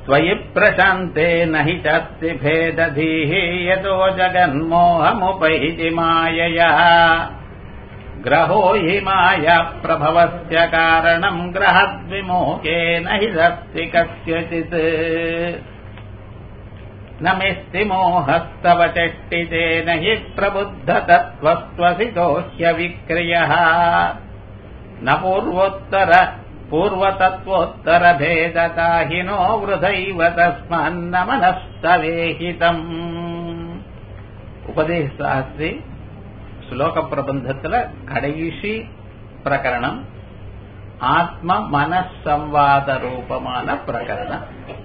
त्वयि प्रशान्ते न हि चास्ति भेदधीः यतो जगन्मोहमुपैति मायया ग्रहो हि माया प्रभवस्य कारणम् ग्रहद्विमोके न हि दस्ति कस्यचित् न मेस्ति मोहस्तव चष्टितेन हि प्रबुद्धतत्त्वस्त्वसितो ह्यविक्रियः न पूर्वोत्तर पूर्वतत्त्वोत्तरभेदताहिनो वृथैव तस्मान्न मनस्तवेहितम् உபதேசாஸ்திரி ஸ்லோக பிரபந்தத்துல கடைசி பிரகரணம் ஆத்ம மனசம்வாத ரூபமான பிரகரணம்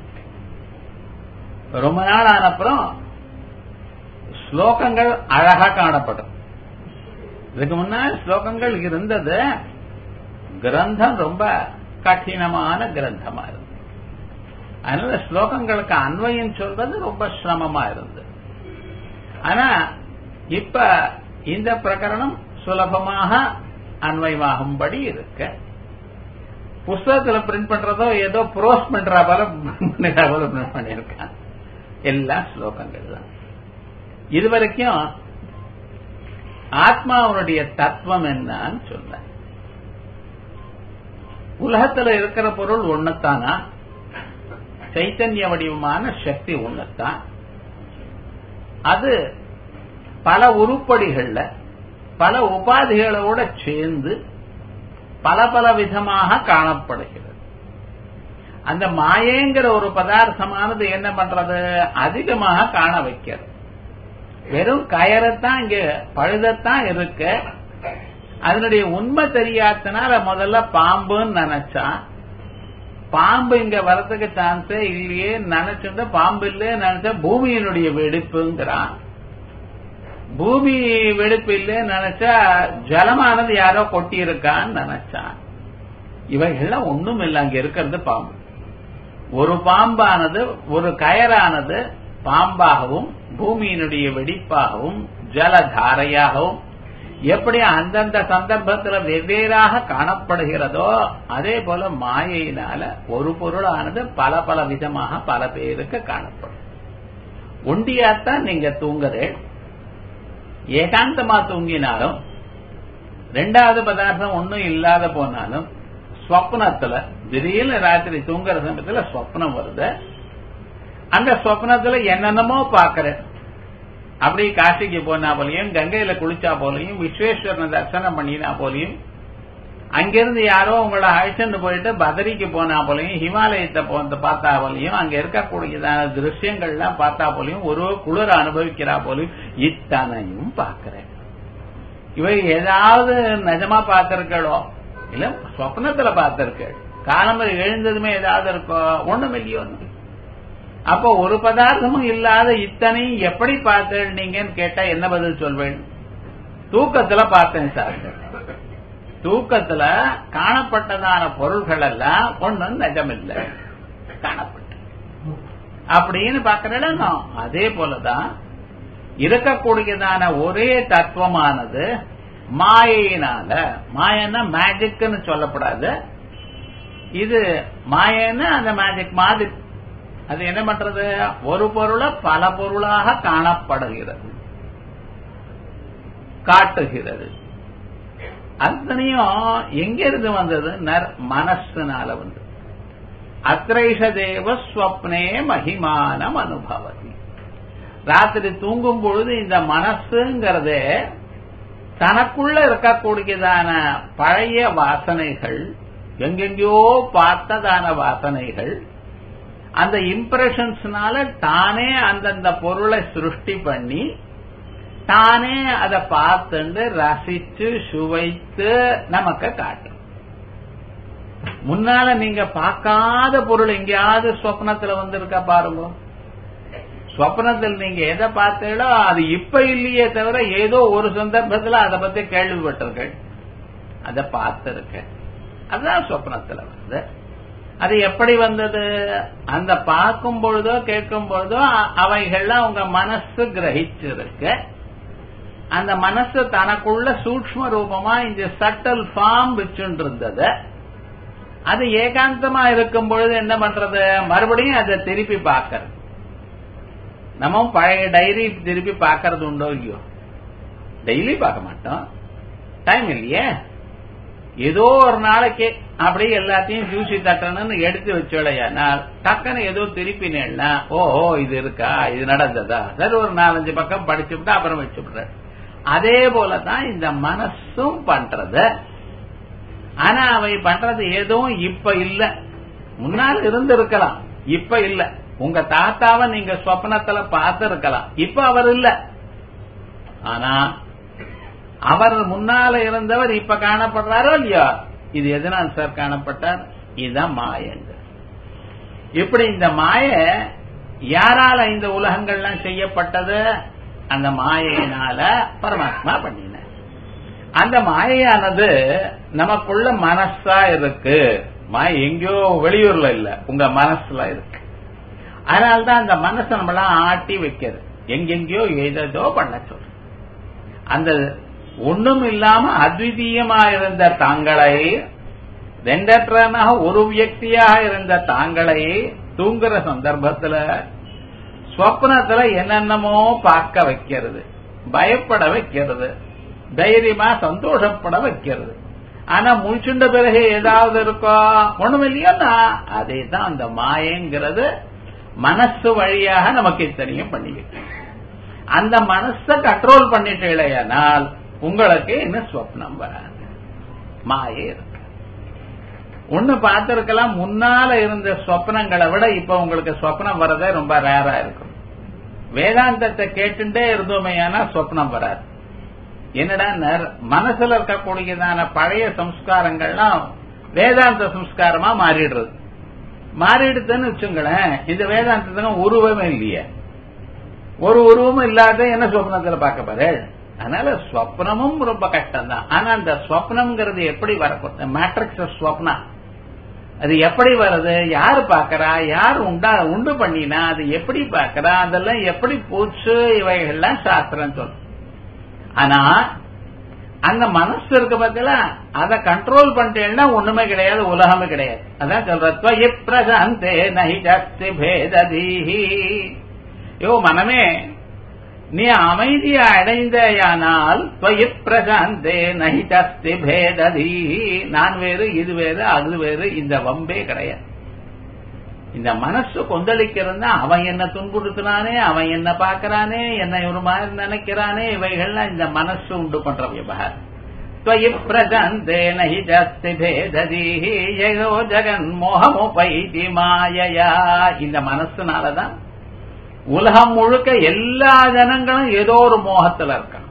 ரொம்ப நாள் ஆனப்புறம் ஸ்லோகங்கள் அழகா காணப்படும் இதுக்கு முன்னாடி ஸ்லோகங்கள் இருந்தது கிரந்தம் ரொம்ப கடினமான கிரந்தமா இருந்தது அதனால ஸ்லோகங்களுக்கு அன்வயம் சொல்றது ரொம்ப சிரமமா இருந்தது ஆனா இப்ப இந்த பிரகரணம் சுலபமாக அன்வயமாகும்படி இருக்கு புஸ்தகத்துல பிரிண்ட் பண்றதோ ஏதோ ப்ரோஸ் பண்றா போல பிரிண்ட் பண்ணிருக்கான் எல்லா ஸ்லோகங்கள் தான் இதுவரைக்கும் ஆத்மாவுடைய தத்துவம் என்னன்னு சொல்ல உலகத்துல இருக்கிற பொருள் ஒண்ணுத்தானா சைத்தன்ய வடிவமான சக்தி ஒண்ணுத்தான் அது பல உருப்படிகள்ல பல உபாதிகளோட சேர்ந்து பல பல விதமாக காணப்படுகிறது அந்த மாயேங்கிற ஒரு பதார்த்தமானது என்ன பண்றது அதிகமாக காண வைக்கிறது வெறும் கயறத்தான் இங்க பழுதத்தான் இருக்கு அதனுடைய உண்மை தெரியாதனால முதல்ல பாம்புன்னு நினைச்சான் பாம்பு இங்க வரதுக்கு சான்ஸே இல்லையே நினைச்சிருந்த பாம்பு இல்லையே நினைச்சா பூமியினுடைய வெடிப்புங்கிறான் பூமி வெடிப்பு இல்லைன்னு நினைச்சா ஜலமானது யாரோ கொட்டி இருக்கான்னு நினைச்சான் இவைகள்லாம் ஒண்ணும் இல்லை அங்க இருக்கிறது பாம்பு ஒரு பாம்பானது ஒரு கயரானது பாம்பாகவும் பூமியினுடைய வெடிப்பாகவும் ஜலதாரையாகவும் எப்படி அந்தந்த சந்தர்ப்பத்துல வெவ்வேறாக காணப்படுகிறதோ அதே போல மாயையினால ஒரு பொருளானது பல பல விதமாக பல பேருக்கு காணப்படும் ஒண்டியாத்தான் நீங்க தூங்குறேன் ஏகாந்தமா தூங்கினாலும் ரெண்டாவது பதார்த்தம் ஒன்னும் இல்லாத போனாலும் ஸ்வப்னத்துல திடீர்னு ராத்திரி தூங்குற சமயத்துல ஸ்வப்னம் வருது அந்த ஸ்வப்னத்துல என்னென்னமோ பாக்குறேன் அப்படி காசிக்கு போனா போலையும் கங்கையில குளிச்சா போலையும் விஸ்வேஸ்வரனை தரிசனம் பண்ணினா போலையும் அங்கிருந்து யாரோ உங்களை அழைச்சிட்டு போயிட்டு பதரிக்கு போனா போலையும் ஹிமாலயத்தை போந்து பார்த்தா போலையும் அங்க இருக்கக்கூடியதான திருஷ்யங்கள்லாம் பார்த்தா போலையும் ஒரு குளிர அனுபவிக்கிறா போலையும் இத்தனையும் பாக்குறேன் இவை ஏதாவது நிஜமா பார்த்திருக்கோ இல்ல சொப்னத்துல பார்த்திருக்க காலம்பரை எழுந்ததுமே ஏதாவது இருக்கோ ஒண்ணும் இல்லையோ அப்போ ஒரு பதார்த்தமும் இல்லாத இத்தனையும் எப்படி பார்த்தேன் நீங்கன்னு கேட்டா என்ன பதில் சொல்வேன் தூக்கத்துல பார்த்தேன் சார் தூக்கத்துல காணப்பட்டதான பொருள்கள் எல்லாம் ஒன்றும் நிஜமில்லை காணப்பட்ட அப்படின்னு பாக்கிறேன் அதே போலதான் இருக்கக்கூடியதான ஒரே தத்துவமானது மாயினால மாயன்னா மேஜிக்னு சொல்லப்படாது இது மாயன்னா அந்த மேஜிக் மாதிரி அது என்ன பண்றது ஒரு பொருளை பல பொருளாக காணப்படுகிறது காட்டுகிறது அத்தனையும் எங்க இருந்து வந்தது மனசுனால வந்து அத்ரைஷ தேவ ஸ்வப்னே மகிமானம் அனுபவதி ராத்திரி தூங்கும் பொழுது இந்த மனசுங்கிறதே தனக்குள்ள இருக்கக்கூடியதான பழைய வாசனைகள் எங்கெங்கயோ பார்த்ததான வாசனைகள் அந்த இம்ப்ரெஷன்ஸ்னால தானே அந்தந்த பொருளை சிருஷ்டி பண்ணி தானே அதை பார்த்துண்டு ரசிச்சு சுவைத்து நமக்கு காட்டும் முன்னால நீங்க பார்க்காத பொருள் எங்கேயாவது ஸ்வப்னத்துல வந்திருக்கா பாருங்க ஸ்வப்னத்தில் நீங்க எதை பார்த்தீங்களோ அது இப்ப இல்லையே தவிர ஏதோ ஒரு சந்தர்ப்பத்துல அதை பத்தி கேள்விப்பட்டிருக்க அதை பார்த்திருக்க அதுதான் ஸ்வப்னத்துல வந்து அது எப்படி வந்தது அந்த பார்க்கும் பொழுதோ கேட்கும் பொழுதோ அவைகள்லாம் உங்க மனசு கிரகிச்சிருக்கு அந்த மனசு தனக்குள்ள சூக்ம ரூபமா இந்த சட்டல் ஃபார்ம் வச்சுட்டு இருந்தது அது ஏகாந்தமா இருக்கும் பொழுது என்ன பண்றது மறுபடியும் அதை திருப்பி பார்க்கறது நம்ம பழைய டைரி திருப்பி பார்க்கறது உண்டோ இல்லையோ டெய்லி பார்க்க மாட்டோம் டைம் இல்லையே ஏதோ ஒரு நாளைக்கு அப்படியே எல்லாத்தையும் ஜூசி தட்டணும்னு எடுத்து வச்சோலையா நான் டக்குன்னு ஏதோ திருப்பினேன்னா ஓஹோ இது இருக்கா இது நடந்ததா சரி ஒரு நாலஞ்சு பக்கம் படிச்சுவிட்டு அப்புறம் வச்சுவிடுற அதே போலதான் இந்த மனசும் பண்றது ஆனா அவை பண்றது எதுவும் இப்ப இல்ல முன்னால் இருந்து இருக்கலாம் இப்ப இல்ல உங்க தாத்தாவை நீங்க சொப்னத்துல பார்த்து இருக்கலாம் இப்ப அவர் இல்ல ஆனா அவர் முன்னால இருந்தவர் இப்ப காணப்படுறாரோ இல்லையா இது எதனால் சார் காணப்பட்டார் இதுதான் மாயங்க இப்படி இந்த மாய யாரால இந்த உலகங்கள்லாம் செய்யப்பட்டது அந்த மாயையினால பரமாத்மா பண்ணின அந்த மாயையானது நமக்குள்ள மனசா இருக்கு மாய எங்கேயோ வெளியூர்ல இல்ல உங்க மனசுல இருக்கு அதனால்தான் அந்த மனசை நம்மளாம் ஆட்டி வைக்கிறது எங்கெங்கயோ ஏதோ பண்ண சொல்ற அந்த ஒண்ணும் இல்லாம அத்விதீயமா இருந்த தாங்களை ரெண்டற்றனாக ஒரு வியக்தியாக இருந்த தாங்களை தூங்குற சந்தர்ப்பத்துல ஸ்வப்னத்துல என்னென்னமோ பார்க்க வைக்கிறது பயப்பட வைக்கிறது தைரியமா சந்தோஷப்பட வைக்கிறது ஆனா முழிச்சுண்ட பிறகு ஏதாவது இருக்கோ ஒண்ணும் இல்லையோன்னா அதே தான் அந்த மாயங்கிறது மனசு வழியாக நமக்கு இத்தனையும் பண்ணி வைக்கும் அந்த மனசை கண்ட்ரோல் பண்ணிட்டீங்களேனால் உங்களுக்கு இன்னும் ஸ்வப்னம் வராது மாயே இருக்கு ஒண்ணு பார்த்திருக்கலாம் முன்னால இருந்த ஸ்வப்னங்களை விட இப்ப உங்களுக்கு ஸ்வப்னம் வரதே ரொம்ப ரேரா இருக்கும் வேதாந்தத்தை கேட்டுட்டே இருந்தோமே ஆனா ஸ்வப்னம் வராது என்னடா மனசுல இருக்கக்கூடியதான பழைய சம்ஸ்காரங்கள்லாம் வேதாந்த சம்ஸ்காரமா மாறிடுறது மாறிடுதுன்னு வச்சுங்களேன் இந்த வேதாந்தத்துக்கு உருவமே இல்லையே ஒரு உருவமும் இல்லாத என்ன சொப்னத்துல பார்க்க பாரு அதனால ஸ்வப்னமும் ரொம்ப கஷ்டம் தான் ஆனா அந்த ஸ்வப்னம்ங்கிறது எப்படி வர மேட்ரிக்ஸ் ஸ்வப்னா அது எப்படி வருது யாரு பாக்கறா யார் உண்டா உண்டு பண்ணினா அது எப்படி பாக்கறா அதெல்லாம் எப்படி போச்சு இவைகள்லாம் சாஸ்திரம் சொல்லும் ஆனா அந்த மனசு இருக்கு பார்த்தீங்களா அதை கண்ட்ரோல் பண்ணிட்டேன்னா ஒண்ணுமே கிடையாது உலகமே கிடையாது அதான் சொல்ற பிரசாந்தே நகி ஜாஸ்தி பேததீஹி யோ மனமே நீ அமைதியை அடைந்தயானால் பிரசாந்தே நகி ஜாஸ்தி பேததீஹி நான் வேறு இது வேறு அது வேறு இந்த வம்பே கிடையாது இந்த மனசு கொந்தளிக்கிறதுனா அவன் என்ன துன்புறுத்தினானே அவன் என்ன பாக்குறானே என்ன ஒரு மாதிரி நினைக்கிறானே இவைகள்லாம் இந்த மனசு உண்டு பண்ற விவகாரம் त्वयि प्रजन्तेन हि जस्ति भेदதீஹி யயோ ஜகன் மோகமுபைதி மாயையா இந்த மனசுனாலதான் உலகம் முழுக்க எல்லா ஜனங்களும் ஏதோ ஒரு மோகத்துல இருக்கான்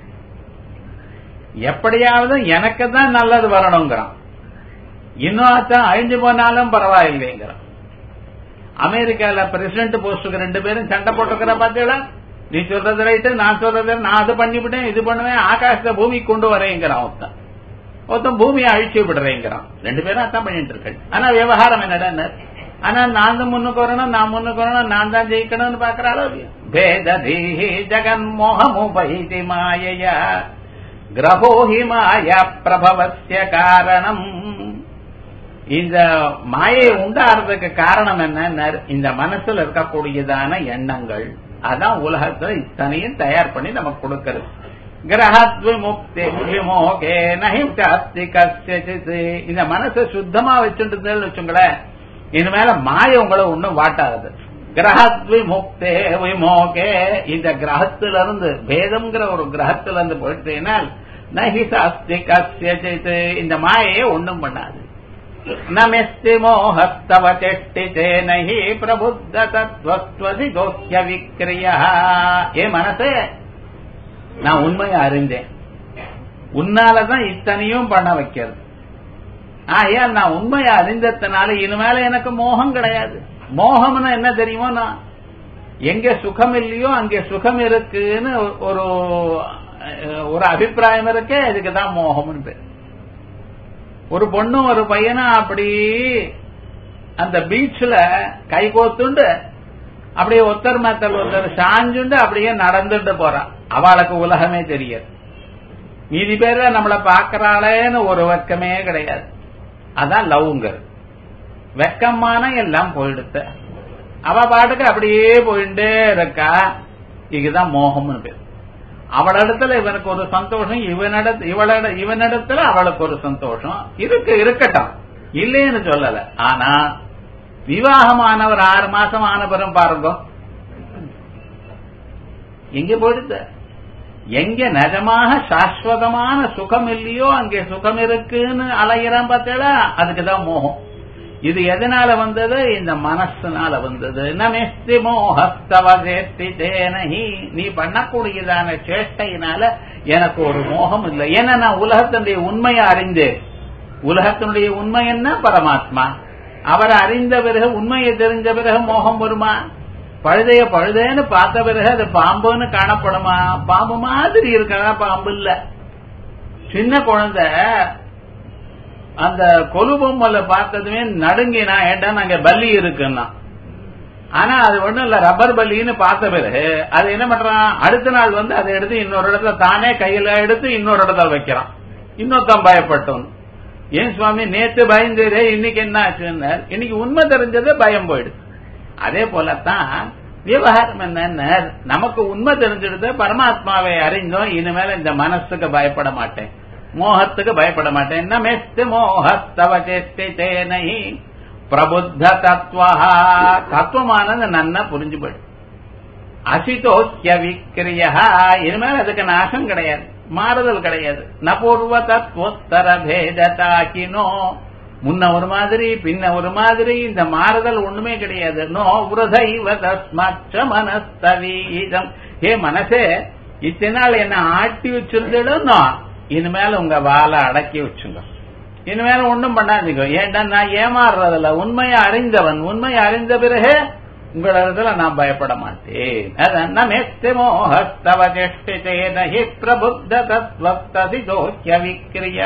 எப்படியாவது எனக்கு தான் நல்லது வரணுங்கிறான் இன்னொருத்தான் அழிஞ்சு போனாலும் பரவாயில்லைங்கிறான் அமெரிக்கால பிரசிடண்ட் போஸ்டுக்கு ரெண்டு பேரும் சண்டை போட்டுக்கிற பாத்தீங்களா நீ சொல்றது ரைட்டு நான் சொல்றது நான் அது பண்ணிவிட்டேன் இது பண்ணுவேன் ஆகாசத்தை பூமி கொண்டு வரேங்கிறான் ஒருத்தன் ஒருத்தன் பூமியை அழிச்சு விடுறேங்கிறான் ரெண்டு பேரும் அதான் பண்ணிட்டு இருக்க ஆனா விவகாரம் என்னடா ஆனா நான் தான் முன்னுக்கு வரணும் நான் முன்னுக்கு வரணும் நான் தான் ஜெயிக்கணும்னு பாக்குறாளோ பேததீஹி ஜெகன் மோகமுபைதி மாயையா கிரகோ ஹி மாயா பிரபவசிய காரணம் இந்த மாயை உண்டாடுறதுக்கு காரணம் என்ன இந்த மனசுல இருக்கக்கூடியதான எண்ணங்கள் அதான் உலகத்துல இத்தனையும் தயார் பண்ணி நமக்கு கொடுக்கறது கிரகத் விமுக்தி விமோகே நஹிம் காஸ்தி கசித் இந்த மனசை சுத்தமா வச்சுட்டு வச்சுங்களேன் இனிமேல மாய உங்களை ஒன்னும் வாட்டாது கிரகத் விமுக்தே விமோகே இந்த கிரகத்துல இருந்து பேதம்ங்கிற ஒரு கிரகத்துல இருந்து போயிட்டேனால் நஹி சாஸ்தி கசித் இந்த மாயையே ஒன்னும் பண்ணாது நமெஸ்தி மோகஸ்தவ செஷ்டிதே நஹி பிரபுத்த தத்வஸ்வதி கோக்கிய விக்ரியா ஏ மனசே நான் உண்மையை அறிந்தேன் உன்னாலதான் இத்தனையும் பண்ண வைக்கிறது ஆயா நான் உண்மையை அறிந்ததுனால இனிமேல எனக்கு மோகம் கிடையாது மோகம்னா என்ன தெரியுமோ நான் எங்க சுகம் இல்லையோ அங்கே சுகம் இருக்குன்னு ஒரு ஒரு அபிப்பிராயம் இருக்கே இதுக்குதான் மோகம்னு பேர் ஒரு பொண்ணும் ஒரு பையனும் அப்படி அந்த பீச்ல கை கோத்துண்டு அப்படியே ஒத்தர் மேத்தல் ஒருத்தர் சாஞ்சுண்டு அப்படியே நடந்துட்டு போறான் அவளுக்கு உலகமே தெரியாது மீதி பேர நம்மள பாக்குறாளேன்னு ஒரு வக்கமே கிடையாது அதான் லவ்ங்கிறது வெக்கமான எல்லாம் போயிடுத்த அவ பாட்டுக்கு அப்படியே போயிட்டே இருக்கா இதுதான் மோகம்னு பேர் அவளிடத்துல இவனுக்கு ஒரு சந்தோஷம் இவனிட இவளோட இவனிடத்துல அவளுக்கு ஒரு சந்தோஷம் இருக்கு இருக்கட்டும் இல்லைன்னு சொல்லல ஆனா விவாகமான ஒரு ஆறு மாசம் ஆன பிறம் பாருங்க எங்க போயிடுது எங்க நிஜமாக சாஸ்வதமான சுகம் இல்லையோ அங்கே சுகம் இருக்குன்னு அலையிறான் பார்த்தா அதுக்குதான் மோகம் இது எதனால வந்தது இந்த மனசுனால வந்தது நமேஸ்தி மோகஸ்தவசேஸ்தி தேனஹி நீ பண்ணக்கூடியதான சேஷ்டையினால எனக்கு ஒரு மோகம் இல்லை ஏன்னா நான் உலகத்தினுடைய உண்மையை அறிந்தேன் உலகத்தினுடைய உண்மை என்ன பரமாத்மா அவரை அறிந்த பிறகு உண்மையை தெரிஞ்ச பிறகு மோகம் வருமா பழுதைய பழுதேன்னு பார்த்த பிறகு அது பாம்புன்னு காணப்படுமா பாம்பு மாதிரி இருக்கா பாம்பு இல்ல சின்ன குழந்தை அந்த கொலு பொம்மல பார்த்ததுமே நடுங்கினா ஏட்டா நாங்க பல்லி இருக்குன்னா ஆனா அது ஒண்ணும் இல்ல ரப்பர் பல்லின்னு பார்த்த பிறகு அது என்ன பண்றான் அடுத்த நாள் வந்து அதை எடுத்து இன்னொரு இடத்துல தானே கையில எடுத்து இன்னொரு இடத்துல வைக்கிறான் இன்னொருத்தன் பயப்பட்டவன் ஏன் சுவாமி நேத்து பயந்ததே இன்னைக்கு என்ன ஆச்சுன்னு இன்னைக்கு உண்மை தெரிஞ்சது பயம் போயிடுது அதே போலத்தான் விவகாரம் என்ன நமக்கு உண்மை தெரிஞ்சிடுது பரமாத்மாவை அறிந்தோம் இனிமேல இந்த மனசுக்கு பயப்பட மாட்டேன் மோகத்துக்கு பயப்பட மாட்டேன் நமேஸ்து மோகத்தவ சேஷ்டித்தேனை பிரபுத்த தத்துவ தத்துவமானது நன்னா புரிஞ்சு போயிடும் அசிதோக்கிய விக்கிரிய இனிமேல் அதுக்கு நாசம் கிடையாது மாறுதல் கிடையாது நபூர்வ தத்துவோத்தர பேததாக்கினோ முன்ன ஒரு மாதிரி பின்ன ஒரு மாதிரி இந்த மாறுதல் ஒண்ணுமே கிடையாது நோ விரதைவ தஸ்மச்ச மனஸ்தவீதம் ஹே மனசே இத்தனை நாள் என்ன ஆட்டி வச்சிருந்தேடோ இனிமேல உங்க வாழை அடக்கி வச்சுங்க இனிமேல ஒண்ணும் பண்ணாதீங்க ஏன்டா நான் ஏமாறுறதில்ல உண்மையை அறிந்தவன் உண்மையை அறிந்த பிறகு உங்களிடத்துல நான் பயப்பட மாட்டேன் அதன்னமேஸ்திமோஹஸ்தவ சேஷ்டிதேன ஹி பிரபுத்த தத்வக்தசிதோக்கிய விக்கிரியா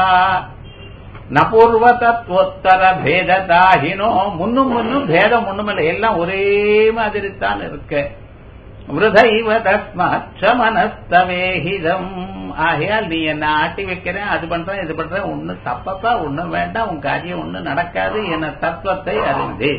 நபூர்வ தத்துவோத்தர பேததாகினோ முன்னும் முன்னும் பேதம் ஒண்ணுமில்லை எல்லாம் ஒரே மாதிரி தான் இருக்கு விருதைவ தஸ்மச்ச மனஸ்தவேஹிதம் ஆகையால் நீ என்ன ஆட்டி வைக்கிறேன் அது பண்றேன் இது பண்றேன் ஒண்ணு தப்பப்பா ஒண்ணும் வேண்டாம் உன் காரியம் ஒண்ணு நடக்காது என தத்துவத்தை அறிந்து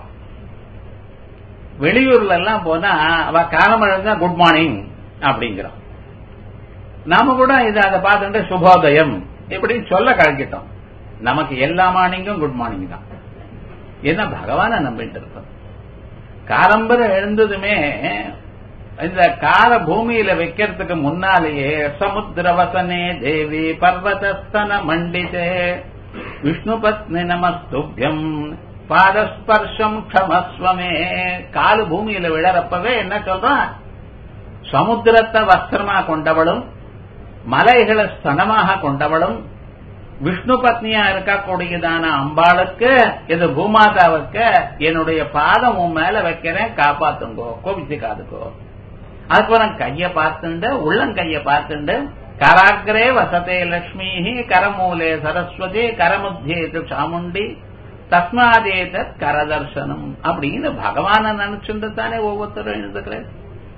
வெளியூர்ல எல்லாம் போனா அவ காலம் எழுந்தா குட் மார்னிங் அப்படிங்கிறோம் நாம கூட இதை அதை பார்த்துட்டு சுபோதயம் இப்படி சொல்ல கழக்கிட்டோம் நமக்கு எல்லா மார்னிங்கும் குட் மார்னிங் தான் என்ன பகவான நம்பிட்டு இருக்கோம் காலம்பர எழுந்ததுமே இந்த கால பூமியில வைக்கிறதுக்கு முன்னாலேயே சமுத்திரவசனே தேவி பர்வதஸ்தன மண்டிதே விஷ்ணு பத்னி நமஸ்துபியம் பாதஸ்பர்ஷம் க்ஷமஸ்வமே காலு பூமியில விழறப்பவே என்ன சொல்றான் சமுத்திரத்தை வஸ்திரமா கொண்டவளும் மலைகளை ஸ்தனமாக கொண்டவளும் விஷ்ணு பத்னியா இருக்கக்கூடியதான அம்பாளுக்கு இது பூமாதாவுக்கு என்னுடைய பாதம் உன் மேல வைக்கிறேன் காப்பாத்துங்கோ கோபிச்சுக்காதுக்கோ அதுக்கப்புறம் கைய பார்த்துண்டு உள்ளங்கைய பார்த்துண்டு கராகிரே வசதே லட்சுமி கரமூலே சரஸ்வதி கரமுத்தியேது சாமுண்டி தஸ்மாதேத கரதர்சனம் அப்படின்னு பகவான நினைச்சுட்டு தானே ஒவ்வொருத்தரும் எழுதுக்கிறேன்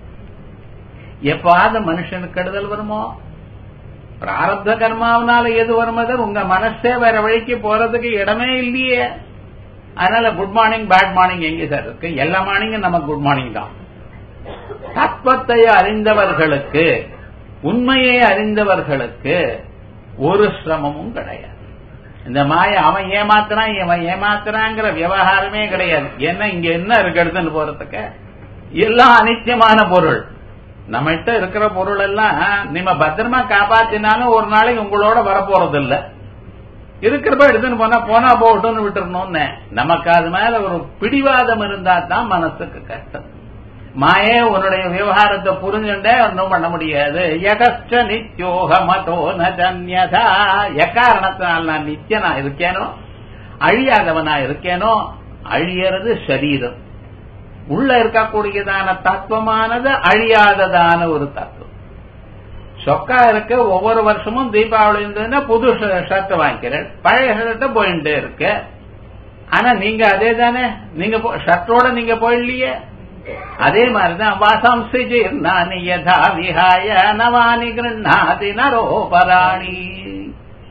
எப்பாவது மனுஷனுக்கு கெடுதல் வருமோ பிராரப்த கர்மாவனால எது வருமது உங்க மனசே வேற வழிக்கு போறதுக்கு இடமே இல்லையே அதனால குட் மார்னிங் பேட் மார்னிங் எங்க சார் இருக்கு எல்லா மார்னிங்கும் நமக்கு குட் மார்னிங் தான் தத்துவத்தை அறிந்தவர்களுக்கு உண்மையை அறிந்தவர்களுக்கு ஒரு சிரமமும் கிடையாது இந்த மாய அவன் ஏமாத்துறான் இவன் ஏமாத்துறாங்கிற விவகாரமே கிடையாது என்ன இங்க என்ன இருக்கு எடுத்துன்னு போறதுக்கு எல்லாம் அனித்தியமான பொருள் நம்மகிட்ட இருக்கிற பொருள் எல்லாம் நீங்க பத்திரமா காப்பாத்தினாலும் ஒரு நாளைக்கு உங்களோட வரப்போறது இல்ல இருக்கிறப்ப எடுத்துன்னு போனா போனா போகட்டும்னு விட்டுறணும்னு நமக்கு அது மேல ஒரு பிடிவாதம் இருந்தா தான் மனசுக்கு கஷ்டம் மாயே உன்னுடைய விவகாரத்தை புரிஞ்சுட்டே ஒன்றும் பண்ண முடியாது யகஸ்ட நித்யோக மதோ நன்யதா எக்காரணத்தினால் நான் நித்தியனா இருக்கேனோ அழியாதவனா இருக்கேனோ அழியறது சரீரம் உள்ள இருக்கக்கூடியதான தத்துவமானது அழியாததான ஒரு தத்துவம் சொக்கா இருக்க ஒவ்வொரு வருஷமும் தீபாவளி இருந்ததுன்னா புது ஷர்ட் வாங்கிக்கிறேன் பழைய ஷர்ட் போயிட்டே இருக்கு ஆனா நீங்க அதே தானே நீங்க ஷர்ட்டோட நீங்க போயிடலையே அதே மாதிரிதான் வாசம்சி ஜீர்ணானி யதா விஹாய நவானி கிருண்ணாதி நரோபராணி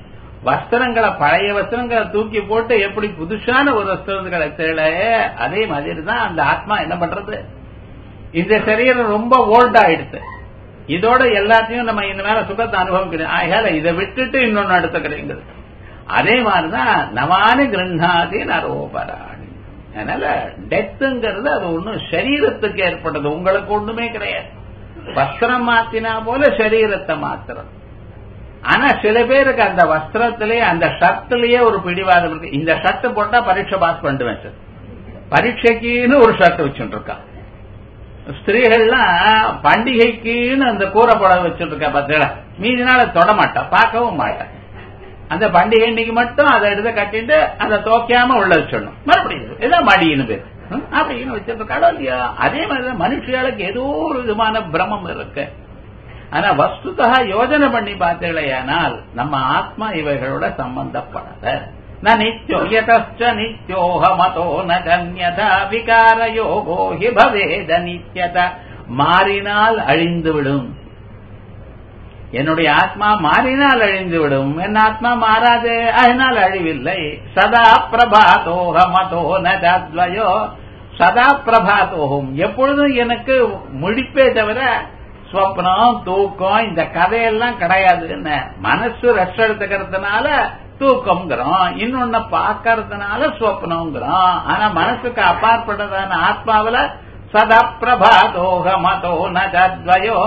வஸ்திரங்களை பழைய வஸ்திரங்களை தூக்கி போட்டு எப்படி புதுசான ஒரு வஸ்திரங்களை தேட அதே மாதிரி தான் அந்த ஆத்மா என்ன பண்றது இந்த சரீரம் ரொம்ப ஓல்ட் ஆயிடுச்சு இதோட எல்லாத்தையும் நம்ம இந்த மேல சுகத்தை அனுபவிக்கணும் ஆகையால இதை விட்டுட்டு இன்னொன்னு எடுத்துக்கிறீங்க அதே மாதிரிதான் நவானி கிரண்ணாதி நரோபராணி அதனால டெத்துங்கிறது அது ஒண்ணும் சரீரத்துக்கு ஏற்பட்டது உங்களுக்கு ஒண்ணுமே கிடையாது வஸ்திரம் மாத்தினா போல சரீரத்தை மாத்திரம் ஆனா சில பேருக்கு அந்த வஸ்திரத்திலேயே அந்த ஷர்ட்லயே ஒரு பிடிவாதம் இருக்கு இந்த ஷர்ட் போட்டா பரீட்சை பாஸ் பண்ணுவேன் சார் பரீட்சைக்குன்னு ஒரு ஷர்ட் வச்சுட்டு இருக்கா ஸ்திரீகள்லாம் பண்டிகைக்குன்னு அந்த கூரை புடவை வச்சுட்டு இருக்கா பார்த்தீங்களா மீதி நாள் தொட மாட்டா பார்க்கவும் மாட்டேன் அந்த பண்டிகை இன்னைக்கு மட்டும் அதை எடுத்து கட்டிட்டு அதை தோக்காம உள்ள வச்சிடணும் மறுபடியும் ஏதோ மடின்னு பேர் அப்படின்னு வச்சிருக்காளோ இல்லையா அதே மாதிரிதான் மனுஷியாளுக்கு ஏதோ ஒரு விதமான பிரமம் இருக்கு ஆனா வஸ்துதா யோஜனை பண்ணி பார்த்தீங்களேயானால் நம்ம ஆத்மா இவைகளோட சம்பந்தப்படாத ந நித்யோ யதச்ச நித்யோஹ மதோ ந கன்யதா விகார யோகோ ஹி பவேத நித்யத மாறினால் அழிந்துவிடும் என்னுடைய ஆத்மா மாறினால் அழிந்துவிடும் என் ஆத்மா மாறாது அதனால் அழிவில்லை சதா பிரபாதோக மதோ நத்வயோ சதா பிரபாதோகம் எப்பொழுதும் எனக்கு முழிப்பே தவிர ஸ்வப்னம் தூக்கம் இந்த கதையெல்லாம் கிடையாதுன்னு மனசு ரெஸ்ட் எடுத்துக்கிறதுனால தூக்கம்ங்கிறோம் இன்னொன்னு பாக்கறதுனால ஸ்வப்னம்ங்கிறோம் ஆனா மனசுக்கு அப்பாற்பட்டதான ஆத்மாவில சதா பிரபாதோக மதோ நத்வயோ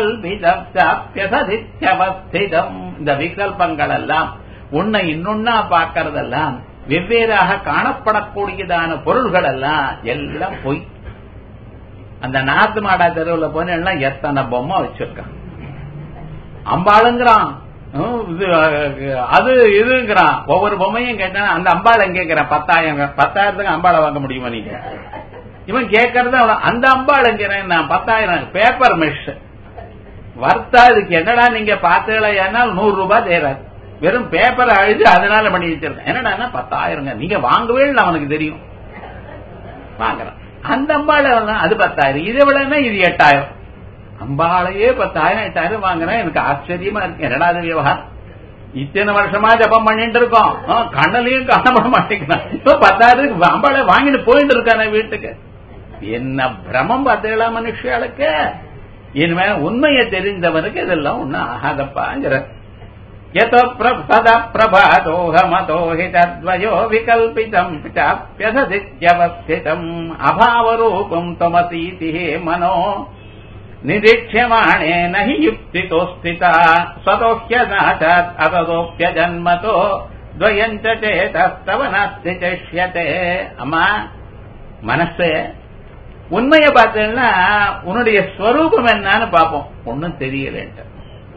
விகல்பிதம் இந்த விகல்பங்கள் எல்லாம் உன்னை இன்னொன்னா பார்க்கறதெல்லாம் வெவ்வேறாக காணப்படக்கூடியதான பொருள்கள் எல்லாம் எல்லாம் பொய் அந்த நாத்து மாடா தெருவில் போனா எத்தனை பொம்மை வச்சிருக்கான் அம்பாளுங்கிறான் அது இதுங்கிறான் ஒவ்வொரு பொம்மையும் கேட்டா அந்த அம்பாள் எங்கேங்கிறான் பத்தாயிரம் பத்தாயிரத்துக்கு அம்பாளை வாங்க முடியுமா நீங்க இவன் கேட்கறது அந்த அம்பாள் எங்கிறேன் நான் பத்தாயிரம் பேப்பர் மெஷ் வர்த்தா இதுக்கு என்னடா நீங்க பார்த்தீங்களா நூறு ரூபாய் தேராது வெறும் பேப்பரை அழிச்சு அதனால பண்ணி வச்சிருக்கேன் என்னடா பத்தாயிரங்க நீங்க வாங்கவே இல்லை அவனுக்கு தெரியும் வாங்குறான் அந்த அம்பாளை அது பத்தாயிரம் இதை விடனா இது எட்டாயிரம் அம்பாளையே பத்தாயிரம் எட்டாயிரம் வாங்குறேன் எனக்கு ஆச்சரியமா இருக்கு என்னடா அது விவகாரம் இத்தனை வருஷமா ஜப்பம் பண்ணிட்டு இருக்கோம் கண்ணலையும் காணப்பட மாட்டேங்கிறான் இப்ப பத்தாயிரத்துக்கு அம்பாளை வாங்கிட்டு போயிட்டு இருக்கானே வீட்டுக்கு என்ன பிரமம் பார்த்தீங்களா மனுஷியாளுக்கு இனிமே உண்மையை தெரிந்தவனுக்கு இதெல்லாம் ஒன்னும் ஆகாதப்பாங்கிற यतो सदा प्रभातोऽहमतो हि तद्वयो विकल्पितम् चाप्यसदित्यवस्थितम् अभावरूपम् त्वमसीति हे मनो निरीक्ष्यमाणेन हि युक्तितो स्थिता स्वतोह्यनाशात् अततोऽप्यजन्मतो द्वयम् च चेतस्तव नास्ति चष्यते அம்மா மனசு உண்மையை பார்த்தீங்கன்னா உன்னுடைய ஸ்வரூபம் என்னன்னு பார்ப்போம் ஒன்னும் தெரியலன்ட்டு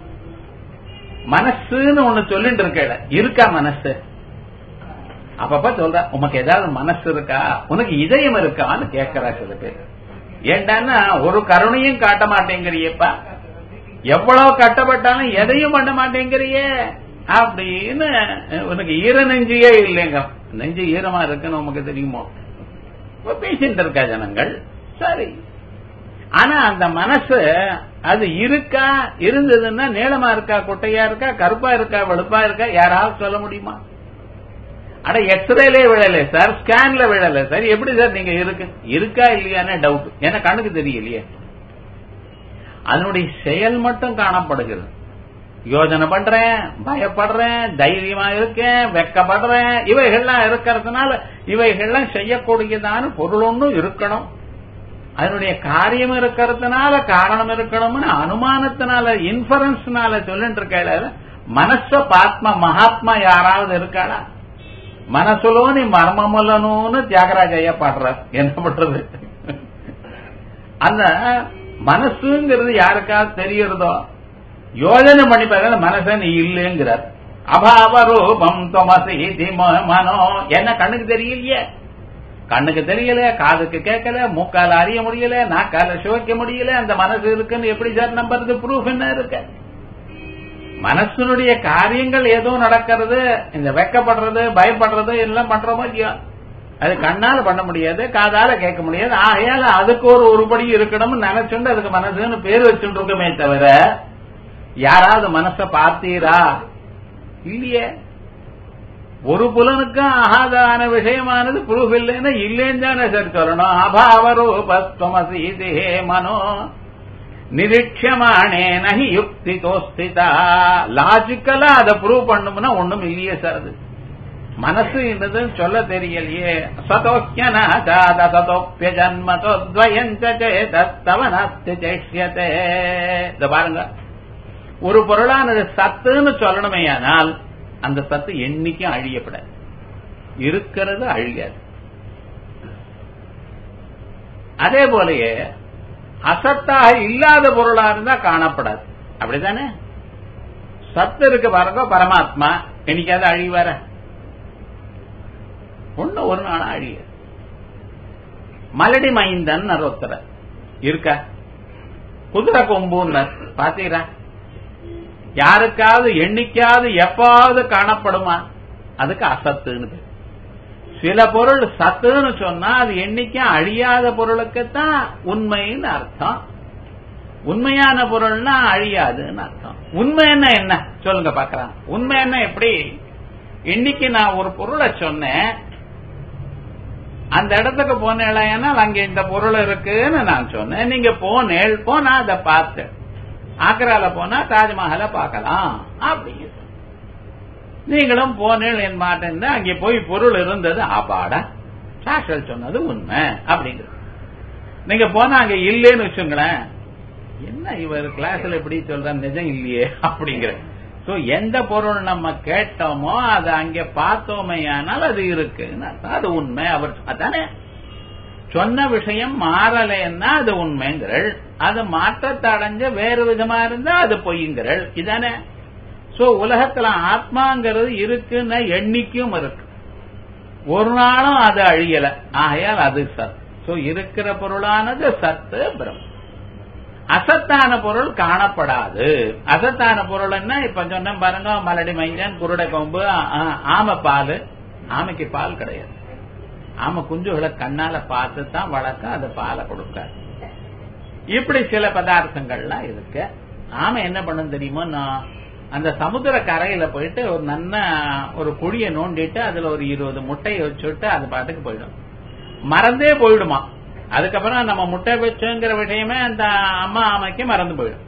மனசுன்னு ஒண்ணு சொல்லிட்டு இருக்க இருக்கா மனசு அப்பப்ப சொல்ற உனக்கு ஏதாவது மனசு இருக்கா உனக்கு இதயம் இருக்கான்னு கேட்கறா சில பேர் ஏண்டான்னா ஒரு கருணையும் காட்ட மாட்டேங்கிறியப்பா எவ்வளவு கட்டப்பட்டாலும் எதையும் பண்ண மாட்டேங்கிறியே அப்படின்னு உனக்கு ஈர நெஞ்சியே இல்லைங்க நெஞ்சு ஈரமா இருக்குன்னு உனக்கு தெரியுமோ பேசிட்டு இருக்கா ஜனங்கள் சரி ஆனா அந்த மனசு அது இருக்கா இருந்ததுன்னா நீளமா இருக்கா குட்டையா இருக்கா கருப்பா இருக்கா வெளுப்பா இருக்கா யாராவது சொல்ல முடியுமா அட எக்ஸ்ரேலே விழல சார் ஸ்கேன்ல விழல சார் எப்படி சார் நீங்க இருக்கு இருக்கா இல்லையானே டவுட் ஏன்னா கண்ணுக்கு தெரியலையே அதனுடைய செயல் மட்டும் காணப்படுகிறது யோஜனை பண்றேன் பயப்படுறேன் தைரியமா இருக்கேன் வெக்கப்படுறேன் இவைகள்லாம் இருக்கிறதுனால இவைகள்லாம் செய்யக்கூடியதான பொருள் ஒன்றும் இருக்கணும் அதனுடைய காரியம் இருக்கிறதுனால காரணம் இருக்கணும்னு அனுமானத்தினால இன்ஃபரன்ஸ்னால சொல்லிட்டு இருக்க மனச பாத்ம மகாத்மா யாராவது இருக்காளா மனசுலோனி மர்மமுலனுன்னு தியாகராஜையா பாடுறார் என்ன பண்றது அந்த மனசுங்கிறது யாருக்காவது தெரியறதோ யோஜனை பண்ணி பார்த்தா மனச நீ இல்லைங்கிறார் அபாவ ரூபம் தொமசி மனோ என்ன கண்ணுக்கு தெரியலையே கண்ணுக்கு தெரியல காதுக்கு கேட்கல மூக்கால அறிய முடியல நாக்கால சுவைக்க முடியல அந்த மனசு இருக்குன்னு எப்படி சார் நம்புறது ப்ரூஃப் என்ன இருக்கு மனசனுடைய காரியங்கள் ஏதோ நடக்கிறது இந்த வெக்கப்படுறது பயப்படுறது எல்லாம் பண்றோமோ இல்லையோ அது கண்ணால பண்ண முடியாது காதால கேட்க முடியாது ஆகையால அதுக்கு ஒரு உருப்படி இருக்கணும்னு நினைச்சுண்டு அதுக்கு மனசுன்னு பேர் வச்சுட்டு இருக்கமே தவிர யாராவது மனச பார்த்தீரா இல்லையே ஒரு புலனுக்கும் ஆகாதான விஷயமானது ப்ரூஃப் இல்லைன்னா இல்லைன்னு தானே சார் சொல்லணும் அபாவரூபஸ்வமசி தேஹே மனோ நிரீட்சமானே நகி யுக்தி தோஸ்திதா லாஜிக்கலா அதை ப்ரூவ் பண்ணும்னா ஒண்ணும் இல்லையே சார் அது மனசு என்னது சொல்ல தெரியலையே சதோக்கியனாத சதோப்பிய ஜன்மதோ துவயஞ்சேதவனஸ்தி சேஷ்யதே இத பாருங்க ஒரு பொருளானது சத்துன்னு சொல்லணுமேயானால் அந்த சத்து என்னைக்கும் அழியப்படாது இருக்கிறது அழியாது அதே போலயே அசத்தாக இல்லாத பொருளா இருந்தா காணப்படாது அப்படித்தானே சத்து இருக்கு பாருங்க பரமாத்மா என்னைக்காவது அழிவார ஒண்ணு ஒரு நாள் அழிய மலடி மைந்தன் ஒருத்தர இருக்க குதிரை கொம்புன்னு பாத்தீரா யாருக்காவது எண்ணிக்காவது எப்பாவது காணப்படுமா அதுக்கு அசத்துன்னு பேர். சில பொருள் சத்துன்னு சொன்னா அது எண்ணிக்கை அழியாத பொருளுக்குத்தான் உண்மைன்னு அர்த்தம் உண்மையான பொருள்னா அழியாதுன்னு அர்த்தம் உண்மை என்ன என்ன சொல்லுங்க பாக்கலாம் உண்மை என்ன எப்படி இன்னைக்கு நான் ஒரு பொருளை சொன்னேன் அந்த இடத்துக்கு போனேன்னா அங்க இந்த பொருள் இருக்குன்னு நான் சொன்னேன் நீங்க போனேள் போனா அதை பார்த்தேன் ஆக்ரால போனா தாஜ்மஹால பார்க்கலாம் அப்படிங்க நீங்களும் போனேள் என் மாட்டேன் அங்கே போய் பொருள் இருந்தது ஆபாடா சாஷல் சொன்னது உண்மை அப்படிங்கிறது நீங்க போனா அங்க இல்லேன்னு வச்சுங்களேன் என்ன இவர் கிளாஸ்ல எப்படி சொல்ற நிஜம் இல்லையே அப்படிங்கிற சோ எந்த பொருள் நம்ம கேட்டோமோ அதை அங்க பார்த்தோமையானால் அது இருக்குன்னு அர்த்தம். அது உண்மை அவர் அதானே சொன்ன விஷயம் மாறலைன்னா அது உண்மைங்கிறள் அது மாற்றத்தை அடைஞ்ச வேறு விதமா இருந்தா அது பொய்ங்கிறள் இதானே சோ உலகத்துல ஆத்மாங்கிறது இருக்குன்னா எண்ணிக்கும் இருக்கு ஒரு நாளும் அது அழியல ஆகையால் அது சத் சோ இருக்கிற பொருளானது சத்து பிரம் அசத்தான பொருள் காணப்படாது அசத்தான பொருள் என்ன இப்ப சொன்ன பாருங்க மலடி மைஞ்சன் குருடை கொம்பு ஆ- ஆமை பால் ஆமைக்கு பால் கிடையாது ஆமை குஞ்சுகளை கண்ணால பார்த்து தான் வளர்க்க அது பாலை கொடுக்காது இப்படி சில பதார்த்தங்கள்லாம் இருக்கு ஆமை என்ன பண்ணும் தெரியுமோ நான் அந்த சமுத்திர கரையில போயிட்டு ஒரு நல்ல ஒரு குழியை நோண்டிட்டு அதுல ஒரு இருபது முட்டையை வச்சுட்டு அது பாட்டுக்கு போயிடும் மறந்தே போயிடுமா அதுக்கப்புறம் நம்ம முட்டை வச்சோங்கிற விஷயமே அந்த அம்மா ஆமைக்கு மறந்து போயிடும்